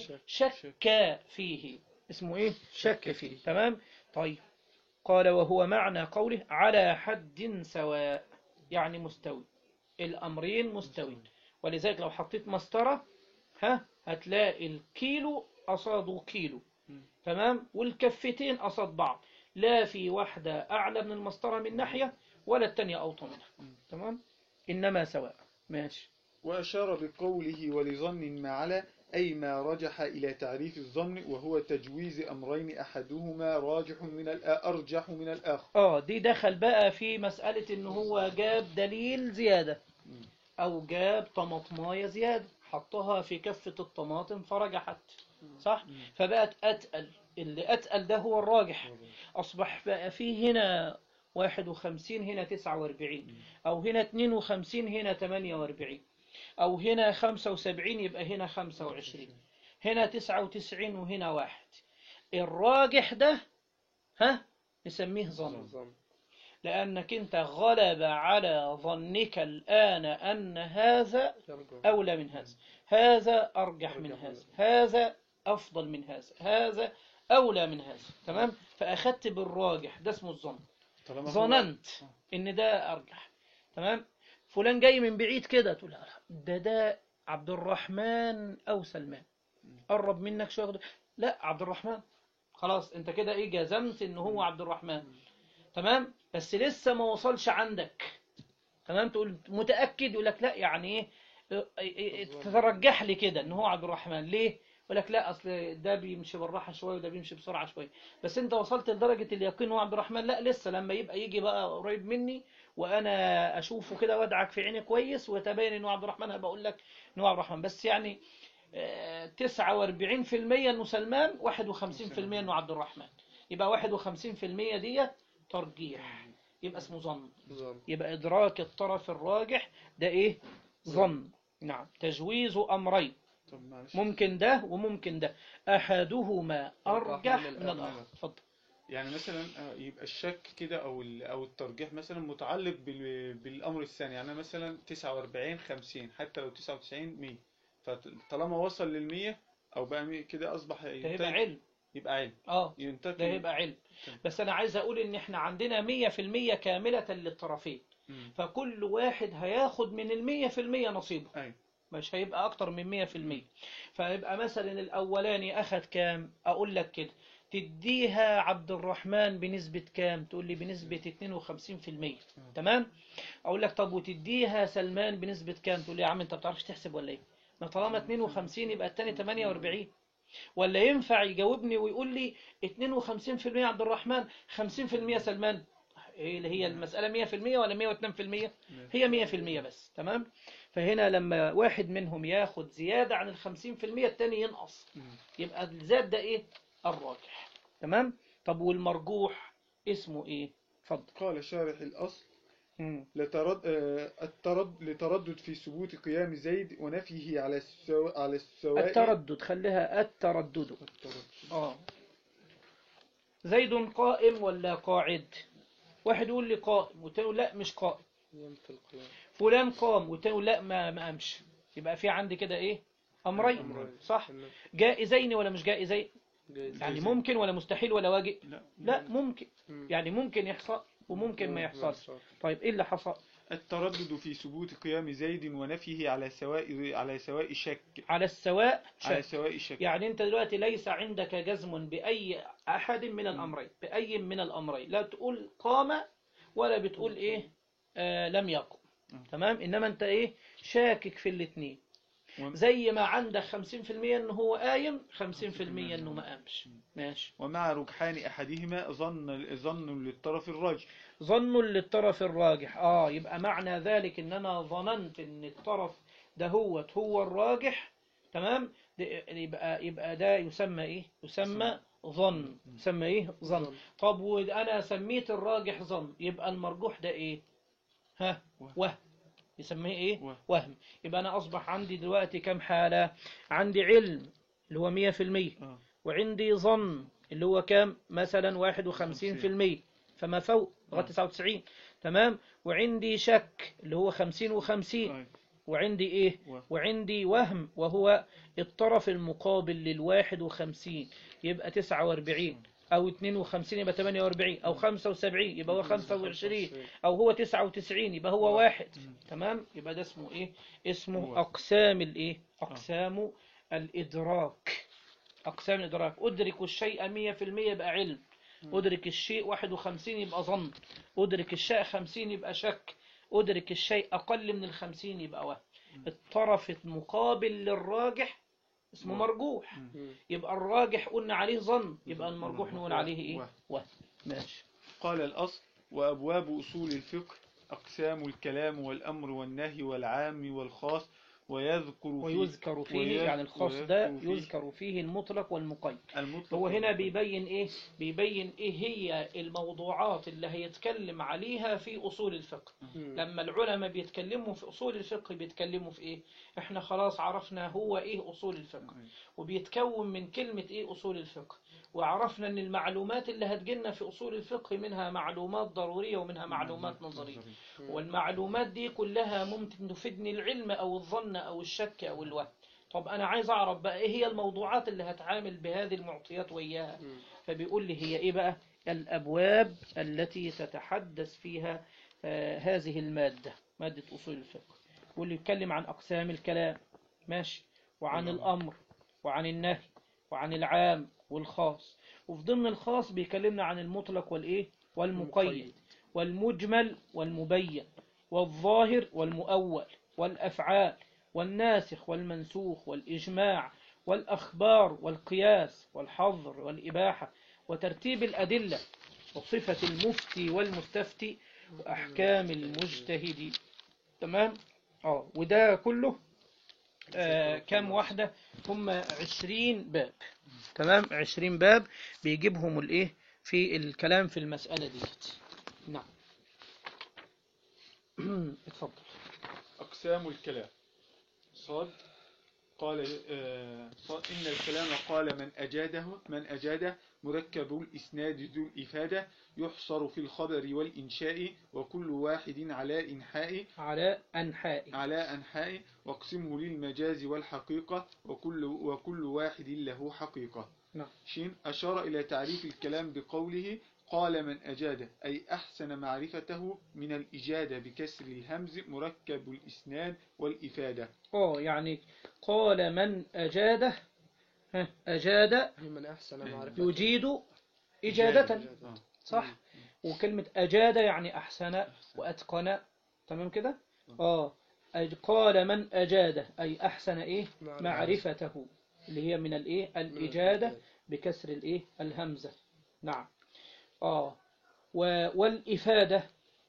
شك فيه اسمه ايه شك فيه تمام طيب قال وهو معنى قوله على حد سواء يعني مستوي الأمرين مستوين ولذلك لو حطيت مسطرة ها هتلاقي الكيلو قصاده كيلو تمام والكفتين قصاد بعض لا في واحدة أعلى من المسطرة من ناحية ولا التانية أوطى منها تمام إنما سواء ماشي وأشار بقوله ولظن ما على أي ما رجح إلى تعريف الظن وهو تجويز أمرين أحدهما راجح من الآ- أرجح من الآخر اه دي دخل بقى في مسألة ان هو جاب دليل زيادة او جاب طماطماية زيادة حطها في كفة الطماطم فرجحت صح فبقت اتقل اللي اتقل ده هو الراجح اصبح بقى فيه هنا 51 هنا 49 او هنا 52 هنا 48 او هنا 75 يبقى هنا 25 هنا 99 وهنا واحد الراجح ده ها نسميه ظن لأنك أنت غلب على ظنك الآن أن هذا أولى من هذا هذا أرجح من هذا هذا أفضل من هذا هذا أولى من هذا تمام فأخذت بالراجح ده اسمه الظن طالما هو- ظننت إن ده أرجح تمام فلان جاي من بعيد كده تقول لا، ده ده عبد الرحمن أو سلمان قرب منك شوية خد- لا عبد الرحمن خلاص انت كده ايه جزمت ان هو عبد الرحمن تمام بس لسه ما وصلش عندك تمام تقول متأكد يقول لك لا يعني ايه اه، اه، اه، تترجح لي كده ان هو عبد الرحمن ليه يقول لك لا اصل ده بيمشي بالراحه شويه وده بيمشي بسرعه شويه بس انت وصلت لدرجه اليقين هو عبد الرحمن لا لسه لما يبقى يجي بقى قريب مني وانا اشوفه كده وادعك في عيني كويس وتبين انه عبد الرحمن هبقى اقول لك انه عبد الرحمن بس يعني آه، 49% انه سلمان 51% انه عبد الرحمن يبقى 51% ديت ترجيح يبقى اسمه ظن يبقى إدراك الطرف الراجح ده إيه ظن نعم تجويز أمرين طب معلش ممكن ده وممكن ده أحدهما أرجح من من الآخر. الآخر اتفضل يعني مثلا آه، يبقى الشك كده او ال- او الترجيح مثلا متعلق بال- بالامر الثاني يعني أنا مثلا 49 50 حتى لو 99 100 فطالما وصل لل 100 او بقى 100 كده اصبح ده ينتهي- يبقى علم يبقى علم اه ينتقل ده يبقى علم بس أنا عايز أقول إن إحنا عندنا 100% كاملة للطرفين مم. فكل واحد هياخد من المية في المية نصيبه أيوة. مش هيبقى أكتر من مية في المية فيبقى مثلا الأولاني أخد كام أقول لك كده تديها عبد الرحمن بنسبة كام تقول لي بنسبة 52 في المية تمام أقول لك طب وتديها سلمان بنسبة كام تقول لي يا عم أنت بتعرفش تحسب ولا إيه ما طالما 52 يبقى التاني 48 ولا ينفع يجاوبني ويقول لي 52% عبد الرحمن 50% سلمان ايه اللي هي المسألة 100% ولا 102% هي 100% بس تمام فهنا لما واحد منهم ياخد زيادة عن ال 50% التاني ينقص مم. يبقى الزاد ده ايه الراجح تمام طب والمرجوح اسمه ايه اتفضل قال شارح الأصل مم. لترد آه، الترد لتردد في ثبوت قيام زيد ونفيه على السو... على السواء التردد خليها التردد التردد. اه زيد قائم ولا قاعد واحد يقول لي قائم والتاني يقول لا مش قائم فلان قام والتاني يقول لا ما ما قامش يبقى في عندي كده ايه امرين أمرين. صح جائزين ولا مش جائزين يعني جائزين. ممكن ولا مستحيل ولا واجب لا لا ممكن يعني ممكن يحصل وممكن ما يحصلش طيب ايه اللي حصل التردد في ثبوت قيام زيد ونفيه على سواء على سواء شك على السواء على شك سواء شك يعني انت دلوقتي ليس عندك جزم بأي أحد من الأمرين بأي من الأمرين لا تقول قام ولا بتقول إيه آه لم يقم مم. تمام إنما أنت إيه شاكك في الاثنين وم- زي ما عندك 50% إن هو قايم 50% إنه ما قامش ماشي ومع رجحان أحدهما ظن ظن للطرف الراجح ظن للطرف الراجح آه يبقى معنى ذلك إن أنا ظننت إن الطرف ده هو هو الراجح تمام ده يبقى يبقى ده يسمى إيه يسمى ظن يسمى إيه ظن طب وأنا سميت الراجح ظن يبقى المرجوح ده إيه ها وهم. وهم يسميه إيه وهم. وهم يبقى أنا أصبح عندي دلوقتي كم حالة عندي علم اللي هو 100% آه. وعندي ظن اللي هو كام مثلا 51% فما فوق لغايه آه. 99 تمام وعندي شك اللي هو 50 و50 أيوة. وعندي ايه وهم. وعندي وهم وهو الطرف المقابل للواحد وخمسين يبقى 49 أو 52 يبقى 48 أو 75 يبقى هو 25 أو هو 99 يبقى هو واحد تمام يبقى ده اسمه إيه اسمه هو. أقسام الإيه أقسام الإدراك أقسام الإدراك أدرك الشيء 100% يبقى علم أدرك الشيء 51 يبقى ظن أدرك الشيء 50 يبقى شك أدرك الشيء أقل من الخمسين يبقى وهم الطرف المقابل للراجح اسمه مم. مرجوح مم. يبقى الراجح قلنا عليه ظن يبقى مم. المرجوح مم. نقول عليه ايه وهم. وهم ماشي قال الأصل وأبواب أصول الفقه أقسام الكلام والأمر والنهي والعام والخاص ويذكر فيه ويذكر فيه ويذ- يعني الخاص ده ويذكر فيه يذكر فيه المطلق والمقيد المطلق هو هنا والمقيد. بيبين ايه بيبين ايه هي الموضوعات اللي هيتكلم عليها في اصول الفقه مم. لما العلماء بيتكلموا في اصول الفقه بيتكلموا في ايه احنا خلاص عرفنا هو ايه اصول الفقه وبيتكون من كلمة ايه اصول الفقه وعرفنا ان المعلومات اللي هتجينا في اصول الفقه منها معلومات ضرورية ومنها معلومات نظرية والمعلومات دي كلها ممكن تفيدني العلم او الظن او الشك او الوهم طب انا عايز اعرف بقى ايه هي الموضوعات اللي هتعامل بهذه المعطيات وياها مم. فبيقول لي هي ايه بقى الابواب التي تتحدث فيها آه هذه المادة مادة اصول الفقه واللي يتكلم عن اقسام الكلام ماشي وعن نعم. الامر وعن النهي وعن العام والخاص وفي ضمن الخاص بيكلمنا عن المطلق والايه والمقيد والمجمل والمبين والظاهر والمؤول والأفعال والناسخ والمنسوخ والإجماع والأخبار والقياس والحظر والإباحة وترتيب الأدلة وصفة المفتي والمستفتي وأحكام المجتهد تمام اه وده كله آه كام واحدة هم عشرين باب تمام عشرين باب بيجيبهم الايه في الكلام في المسألة ديت نعم اتفضل أقسام الكلام صاد قال آه، صاد إن الكلام قال من أجاده من أجاده مركب الإسناد ذو الإفادة يحصر في الخبر والإنشاء وكل واحد على إنحاء على أنحاء على أنحاء واقسمه للمجاز والحقيقة وكل وكل واحد له حقيقة نعم. شين أشار إلى تعريف الكلام بقوله قال من أجاد أي أحسن معرفته من الإجادة بكسر الهمز مركب الإسناد والإفادة اه يعني قال من أجاده ها، أجاد من أحسن معرفة يجيد إجادة آه. صح وكلمة أجاد يعني أحسن وأتقن تمام كده اه أج- قال من أجاد أي أحسن إيه معرفة. معرفته اللي هي من الإيه الإجادة بكسر الإيه الهمزة نعم آه و- والإفادة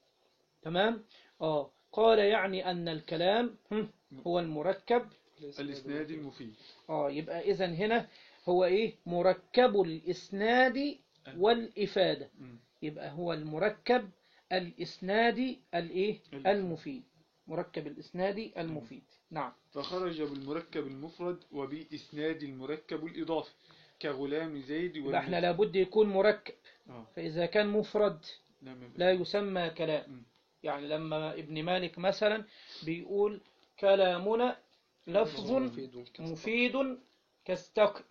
تمام آه قال يعني أن الكلام هم، هو المركب الإسناد المفيد آه يبقى إذا هنا هو إيه مركب الإسناد والإفادة مم. يبقى هو المركب الإسنادي الإيه الإسناد. المفيد مركب الإسنادي المفيد نعم فخرج بالمركب المفرد وبالإسناد المركب الإضافي كغلام زيد يبقى احنا والمس- لابد يكون مركب آه. فإذا كان مفرد نعم يا باشا. لا يسمى كلام مم. يعني لما ابن مالك مثلا بيقول كلامنا لفظ مفيد مفيد كاستقم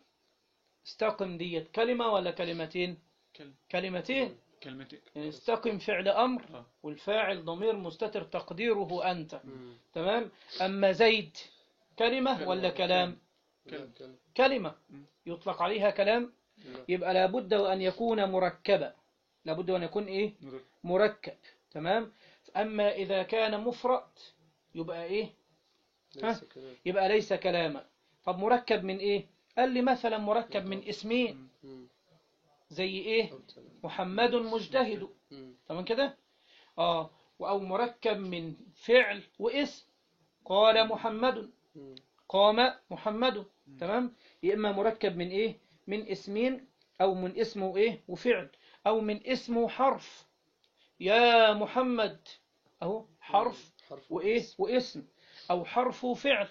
استقم ديت كلمة ولا كلمتين كلمة كلمتين كلمتين يعني استقم فعل أمر آه. والفاعل ضمير مستتر تقديره أنت مم. تمام أما زيد كلمة ولا كلام كلام كلام كلمة مم. يطلق عليها كلام نعم. يبقى لابد أن يكون مركبا لابد أن يكون إيه مركب. مركب تمام أما إذا كان مفرد يبقى إيه ليس كلام يبقى ليس كلاما طب مركب من إيه قال لي مثلا مركب من اسمين مم. زي إيه أو تلام. محمد مجتهد مم. تمام كده آه أو مركب من فعل واسم قال محمد مم. قام محمد تمام يا إما مركب من إيه من اسمين أو من اسمه إيه وفعل أو من اسمه حرف يا محمد أهو حرف حرف وإيه واسم. واسم أو حرف فعل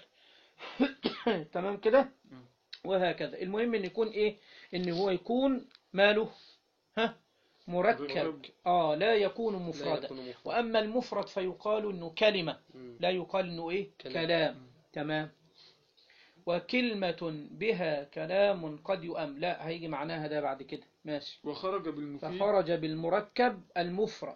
تمام كده مم. وهكذا المهم إن يكون إيه إن هو يكون ماله ها مركب مركب. آه لا يكون لا مفردا يكون مفرد. وأما المفرد فيقال إنه كلمة مم. لا يقال إنه إيه كلام. كلام تمام وكلمة بها كلام قد يؤم لا هيجي معناها ده بعد كده ماشي وخرج بالمفيد فخرج بالمركب المفرد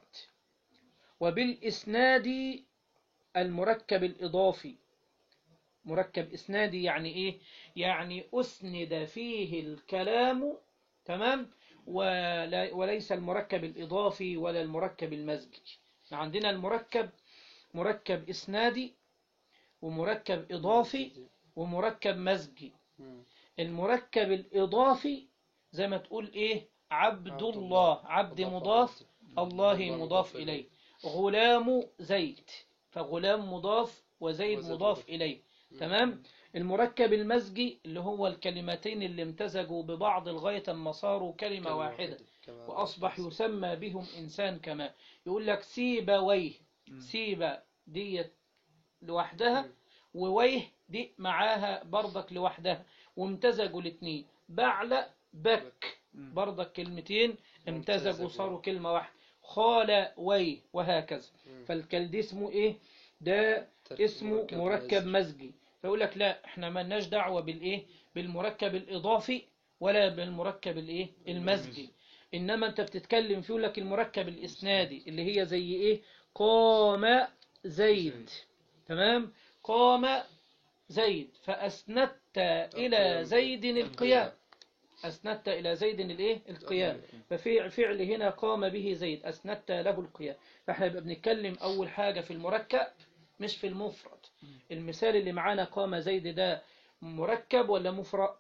وبالإسناد المركب الإضافي مركب إسنادي يعني إيه يعني أسند فيه الكلام تمام ولا وليس المركب الإضافي ولا المركب المزجي عندنا المركب مركب إسنادي ومركب إضافي ومركب مزجي مم. المركب الإضافي زي ما تقول إيه عبد الله عبد مضاف الله مضاف إليه غلام زيد فغلام مضاف وزيد وزيد مضاف مضاف. إليه تمام المركب المزجي اللي هو الكلمتين اللي امتزجوا ببعض لغاية أما صاروا كلمة واحدة كما وأصبح يسمى بهم إنسان كما يقول لك سيبويه مم. سيبة ديت لوحدها مم. وويه دي معاها برضك لوحدها وامتزجوا الاثنين بعل بك مم. برضك كلمتين امتزجوا ممتازة. صاروا كلمة واحدة خال وي وهكذا مم. فالكل دي اسمه ايه ده تركيب اسمه مركب مزجي فيقول لك لا احنا مالناش دعوة بالايه بالمركب الاضافي ولا بالمركب الايه المزجي انما انت بتتكلم فيه يقول لك المركب الاسنادي اللي هي زي ايه قام زيد تمام قام زيد فاسندت الى زيد القيام اسندت الى زيد الايه القيام ففعل فعل هنا قام به زيد اسندت له القيام فاحنا يبقى بنتكلم اول حاجه في المركب مش في المفرد المثال اللي معانا قام زيد ده مركب ولا مفرد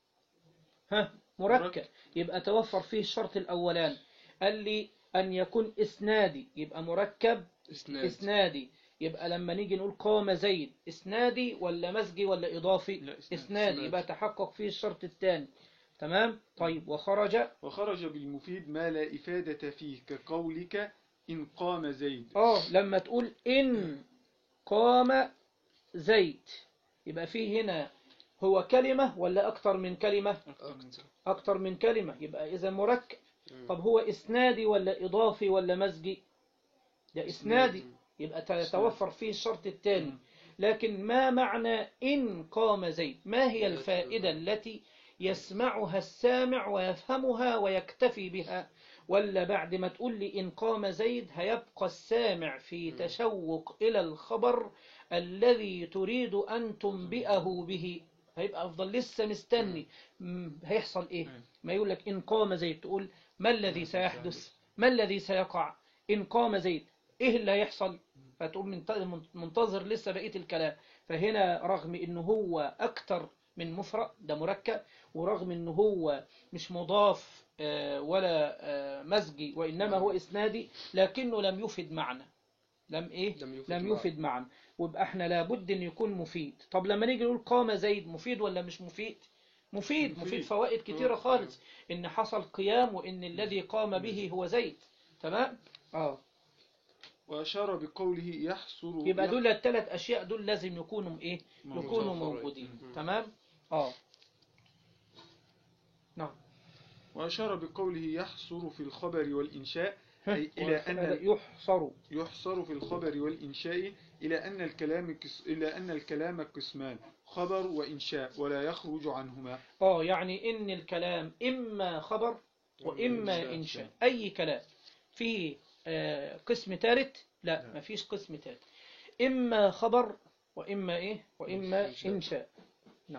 ها مركب مركب. يبقى توفر فيه الشرط الاولاني قال لي ان يكون اسنادي يبقى مركب اسناد اسنادي يبقى لما نيجي نقول قام زيد اسنادي ولا مزجي ولا اضافي لا، إسناد. اسنادي إسناد. يبقى تحقق فيه الشرط الثاني تمام طيب وخرج وخرج بالمفيد ما لا إفادة فيه كقولك إن قام زيد اه لما تقول ان قام زيد يبقى فيه هنا هو كلمة ولا أكتر من كلمة أكتر أكتر من كلمة يبقى إذا مركب مم. طب هو إسنادي ولا إضافي ولا مزجي ده إسنادي يبقى تتوفر فيه الشرط الثاني لكن ما معنى إن قام زيد ما هي الفائدة التي يسمعها السامع ويفهمها ويكتفي بها ولا بعد ما تقول لي إن قام زيد هيبقى السامع في تشوق إلى الخبر الذي تريد أن تنبئه به هيبقى أفضل لسه مستني مم، هيحصل إيه ما يقول لك إن قام زيد تقول ما الذي سيحدث ما الذي سيقع إن قام زيد إيه اللي هيحصل فتقوم منت- منتظر لسه بقية الكلام فهنا رغم إنه هو أكتر من مفرد ده مركب ورغم إنه هو مش مضاف آه، ولا آه، مزجي وإنما هو إسنادي لكنه لم يفد معنى لم إيه لم يفد لم معنى. يفد معنى ويبقى احنا لابد ان يكون مفيد طب لما نيجي نقول قام زيد مفيد ولا مش مفيد مفيد مفيد, مفيد. فوائد كتيرة آه. خالص ان حصل قيام وان الذي قام به هو زيد تمام اه وأشار بقوله يحصر يبقى يح- دول الثلاث اشياء دول لازم يكونوا ايه موجود. يكونوا متوفرين. موجودين مم. تمام اه نعم وأشار بقوله يحصر في الخبر والإنشاء أي إلى أن هذا يحصر يحصر في الخبر والإنشاء إلى أن الكلام كس... إلى أن الكلام قسمان خبر وإنشاء ولا يخرج عنهما اه يعني ان الكلام اما خبر واما إنشاء. انشاء اي كلام فيه آه، قسم ثالث لا لا. مفيش قسم ثالث اما خبر واما ايه واما إنشاء. انشاء نعم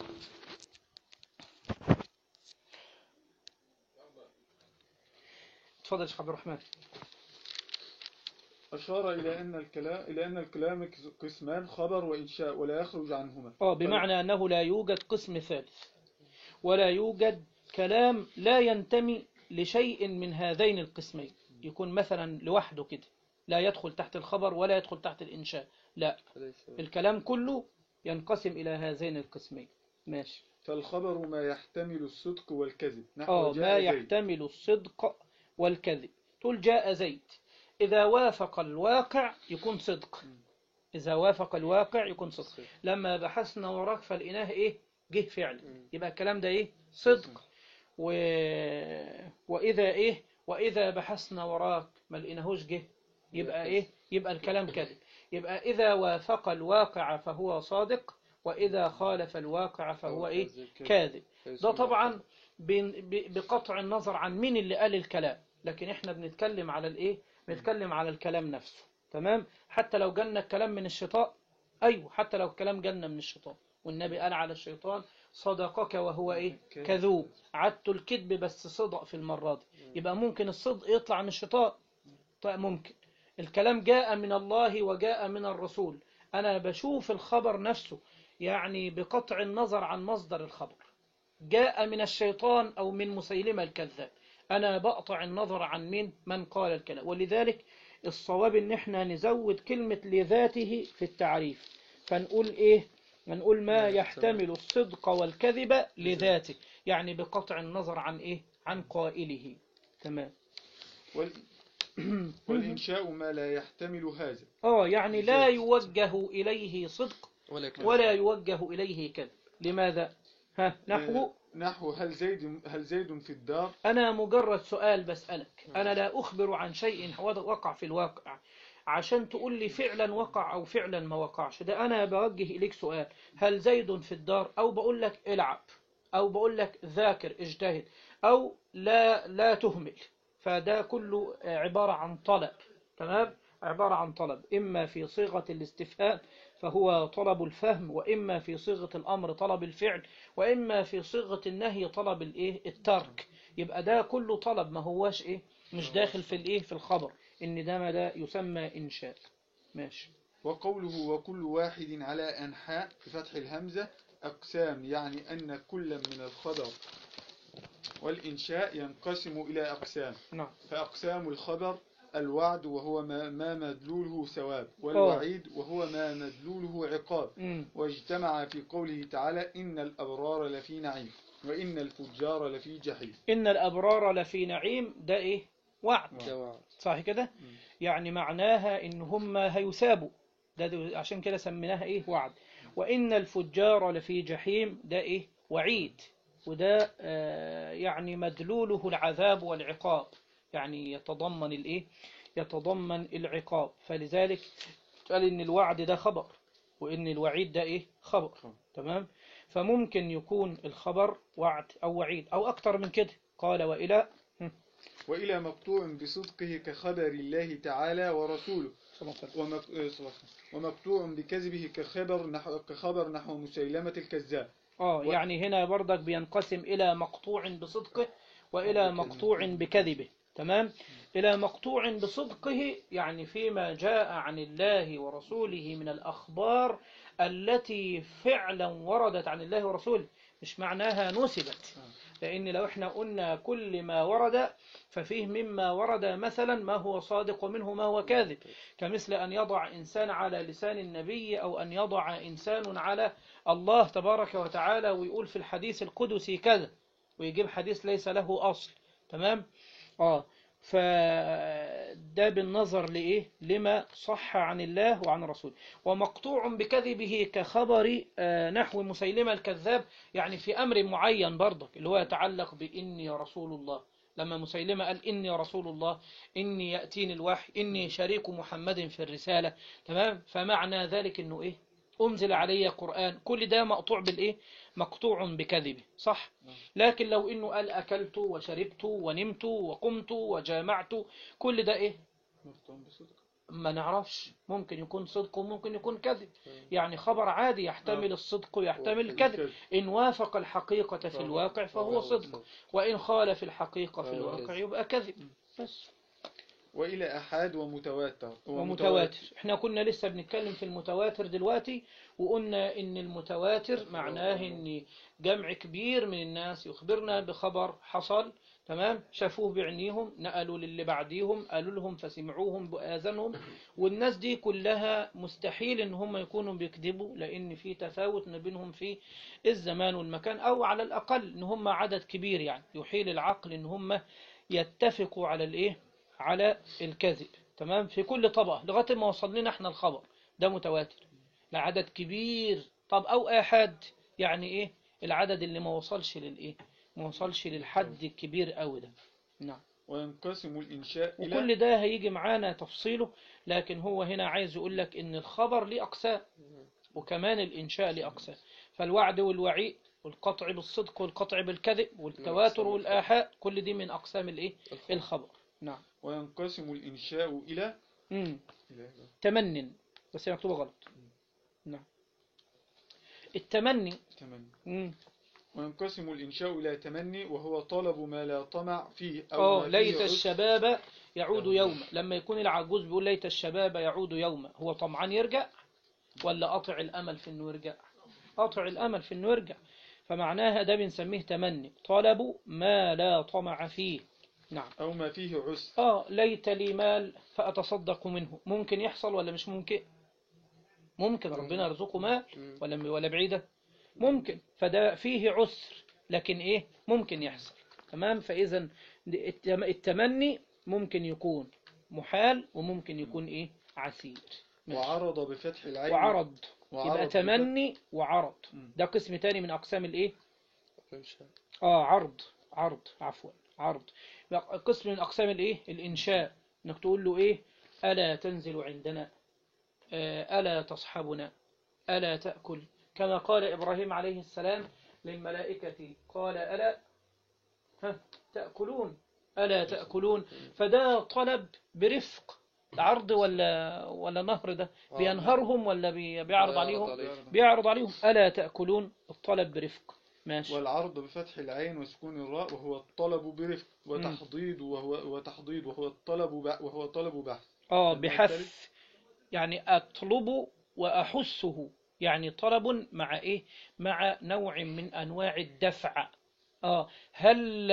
تفضل يا شيخ عبد الرحمن أشار إلى أن الكلام إلى أن الكلام قسمان خبر وإنشاء ولا يخرج عنهما اه بمعنى انه لا يوجد قسم ثالث ولا يوجد كلام لا ينتمي لشيء من هذين القسمين يكون مثلا لوحده كده لا يدخل تحت الخبر ولا يدخل تحت الإنشاء لا فليس الكلام كله ينقسم إلى هذين القسمين ماشي فالخبر ما يحتمل الصدق والكذب نحو آه جاء ما زيد. يحتمل الصدق والكذب تقول جاء زيد إذا وافق الواقع يكون صدق إذا وافق الواقع يكون صدق لما بحثنا وراك فلقيناه إيه جه فعل مم. يبقى الكلام ده إيه صدق و... وإذا إيه وإذا بحثنا وراك ما لقيناهوش جه يبقى إيه يبقى الكلام كذب يبقى إذا وافق الواقع فهو صادق وإذا خالف الواقع فهو إيه كاذب ده طبعا بن- ب- بقطع النظر عن مين اللي قال الكلام لكن احنا بنتكلم على الايه بنتكلم على الكلام نفسه تمام حتى لو جالنا الكلام من الشيطان ايوه حتى لو الكلام جالنا من الشيطان والنبي قال على الشيطان صدقك وهو ايه كذوب عدت الكذب بس صدق في المرة دي يبقى ممكن الصدق يطلع من الشيطان طيب ممكن الكلام جاء من الله وجاء من الرسول أنا بشوف الخبر نفسه يعني بقطع النظر عن مصدر الخبر جاء من الشيطان أو من مسيلمة الكذاب أنا بقطع النظر عن مين من قال الكلام ولذلك الصواب إن احنا نزود كلمة لذاته في التعريف فنقول إيه نقول ما يحتمل الصدق والكذب لذاته يعني بقطع النظر عن إيه عن قائله تمام وال... والإنشاء ما لا يحتمل هذا اه يعني لا يوجه إليه صدق ولا كذب ولا يوجه إليه كذب لماذا ها نحو نحو هل زيد هل زيد في الدار أنا مجرد سؤال بسألك أنا لا أخبر عن شيء وقع في الواقع عشان تقول لي فعلا وقع أو فعلا ما وقعش ده أنا بوجه إليك سؤال هل زيد في الدار أو بقول لك العب أو بقول لك ذاكر اجتهد أو لا لا تهمل فده كله عبارة عن طلب تمام عبارة عن طلب إما في صيغة الاستفهام فهو طلب الفهم وإما في صيغة الأمر طلب الفعل وإما في صيغة النهي طلب الإيه الترك يبقى ده كله طلب ما هواش إيه مش داخل في الإيه في الخبر إن ده ما ده يسمى إنشاء ماشي وقوله وكل واحد على أنحاء بفتح الهمزة أقسام يعني أن كل من الخبر والإنشاء ينقسم إلى أقسام نعم فأقسام الخبر الوعد وهو ما, ما مدلوله ثواب والوعيد وهو ما مدلوله عقاب مم. واجتمع في قوله تعالى إن الأبرار لفي نعيم وإن الفجار لفي جحيم إن الأبرار لفي نعيم ده إيه وعد ده وعد صح كده يعني معناها إن هم هيثابوا ده, ده عشان كده سميناها إيه وعد وإن الفجار لفي جحيم ده إيه وعيد وده آه يعني مدلوله العذاب والعقاب يعني يتضمن الإيه يتضمن العقاب فلذلك قال إن الوعد ده خبر وإن الوعيد ده إيه خبر تمام فممكن يكون الخبر وعد أو وعيد أو أكتر من كده قال وإلى وإلى مقطوع بصدقه كخبر الله تعالى ورسوله ومق... آه، صلى الله عليه وسلم. ومقطوع بكذبه كخبر نحو كخبر نحو مسيلمة الكذاب آه و- يعني هنا برضك بينقسم إلى مقطوع بصدقه وإلى مقطوع بكذبه تمام إلى مقطوع بصدقه يعني فيما جاء عن الله ورسوله من الأخبار التي فعلا وردت عن الله ورسوله مش معناها نسبت لأن لو احنا قلنا كل ما ورد ففيه مما ورد مثلا ما هو صادق ومنه ما هو كاذب كمثل أن يضع إنسان على لسان النبي أو أن يضع إنسان على الله تبارك وتعالى ويقول في الحديث القدسي كذا ويجيب حديث ليس له أصل تمام آه فده بالنظر لإيه لما صح عن الله وعن رسوله ومقطوع بكذبه كخبر آه، نحو مسيلمة الكذاب يعني في أمر معين برضك اللي هو يتعلق بإني رسول الله لما مسيلمة قال إني رسول الله إني يأتيني الوحي إني شريك محمد في الرسالة تمام فمعنى ذلك إنه إيه أنزل علي قرآن كل ده مقطوع بالإيه مقطوع بكذبه صح لكن لو إنه قال أكلت وشربت ونمت وقمت وجامعت كل ده إيه مقطوع بصدقه ما نعرفش ممكن يكون صدق وممكن يكون كذب يعني خبر عادي يحتمل آه. الصدق ويحتمل الكذب إن وافق الحقيقة في فهو- الواقع فهو فهو صدق صدق. وإن خالف الحقيقة في فهو الواقع كذب. يبقى كذب بس وإلى أحاد ومتواتر ومتواتر احنا كنا لسه بنتكلم في المتواتر دلوقتي وقلنا ان المتواتر معناه ان جمع كبير من الناس يخبرنا بخبر حصل تمام شافوه بعينيهم نقلوا للي بعديهم قالوا لهم فسمعوهم بآذانهم والناس دي كلها مستحيل ان هم يكونوا بيكذبوا لان في تفاوت ما بينهم في الزمان والمكان او على الاقل ان هم عدد كبير يعني يحيل العقل ان هم يتفقوا على الايه على الكذب تمام في كل طبقة لغاية ما وصل لنا احنا الخبر ده متواتر لعدد كبير طب او احد يعني ايه العدد اللي ما وصلش للايه ما وصلش للحد الكبير قوي ده نعم وينقسم الإنشاء إلى وكل ده هيجي معانا تفصيله لكن هو هنا عايز يقول لك ان الخبر ليه اقسام وكمان الانشاء ليه اقسام فالوعد والوعيد والقطع بالصدق والقطع بالكذب والتواتر والآحاء كل دي من أقسام الإيه؟ الخبر نعم وينقسم الإنشاء إلى مم. إلى تمن بس هي مكتوبة غلط نعم التمني تمني مم. وينقسم الإنشاء إلى تمني وهو طلب ما لا طمع فيه أو اه ما فيه ليت عسر. الشباب يعود يوما لما يكون العجوز بيقول ليت الشباب يعود يوما هو طمعان يرجع ولا قطع الأمل في إنه يرجع قطع الأمل في إنه يرجع فمعناها ده بنسميه تمني طلب ما لا طمع فيه نعم أو ما فيه عسر آه ليت لي مال فأتصدق منه ممكن يحصل ولا مش ممكن ممكن ربنا يرزقه مال مم. ولا ولا بعيدة ممكن فده فيه عسر لكن إيه ممكن يحصل تمام فإذا التم- التمني ممكن يكون محال وممكن يكون إيه عسير ماشي. وعرض بفتح العين وعرض وعرض يبقى بفتح- تمني وعرض مم. ده قسم تاني من أقسام الإيه إنشاء. اه عرض عرض عفوا عرض يبقى قسم من اقسام الايه الانشاء انك تقول له ايه الا تنزل عندنا آه، الا تصحبنا الا تاكل كما قال ابراهيم عليه السلام للملائكه قال الا ها تاكلون الا تاكلون فده طلب برفق عرض ولا ولا نهر ده آه. بينهرهم ولا بي- بيعرض عليهم عليهم. بيعرض عليهم الا تاكلون الطلب برفق ماشي والعرض بفتح العين وسكون الراء وهو الطلب برفق وتحضيض وهو وتحضيض وهو الطلب ب- وهو طلب بحث اه المعنى بحث الثالث؟ يعني أطلب وأحسه يعني طلب مع إيه مع نوع من أنواع الدفع اه هل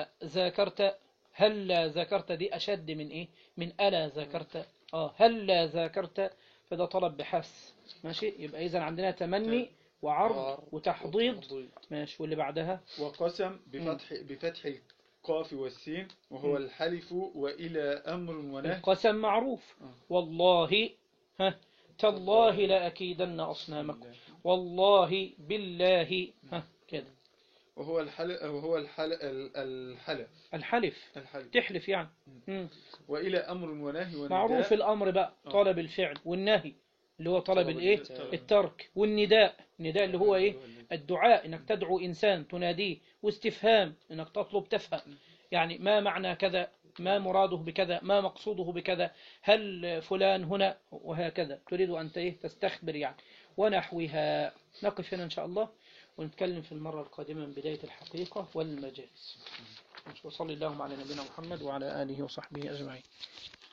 ذاكرت هل ذاكرت دي أشد من إيه من ألا ذاكرت اه هل ذاكرت فده طلب بحث ماشي يبقى إذا عندنا تمني وعرض وعرض وتحضيض وتحضيض. ماشي واللي بعدها وقسم بفتح بفتح القاف والسين وهو مم. الحلف وإلى أمر ونهي القسم معروف آه. والله ها تالله لأكيدن أصنامكم والله بالله ها كده وهو الحل وهو الحل الحلف الحلف الحلف تحلف يعني مم. وإلى أمر ونهي ونداء معروف الأمر بقى آه. طلب الفعل والنهي اللي هو طلب طلب الايه الترك. الترك والنداء النداء اللي هو ايه الدعاء انك تدعو انسان تناديه واستفهام انك تطلب تفهم يعني ما معنى كذا ما مراده بكذا ما مقصوده بكذا هل فلان هنا وهكذا تريد أن ت- إيه؟ تستخبر يعني ونحوها نقف هنا إن شاء الله ونتكلم في المرة القادمة من بداية الحقيقة والمجاز وصلي اللهم على نبينا محمد وعلى آله وصحبه أجمعين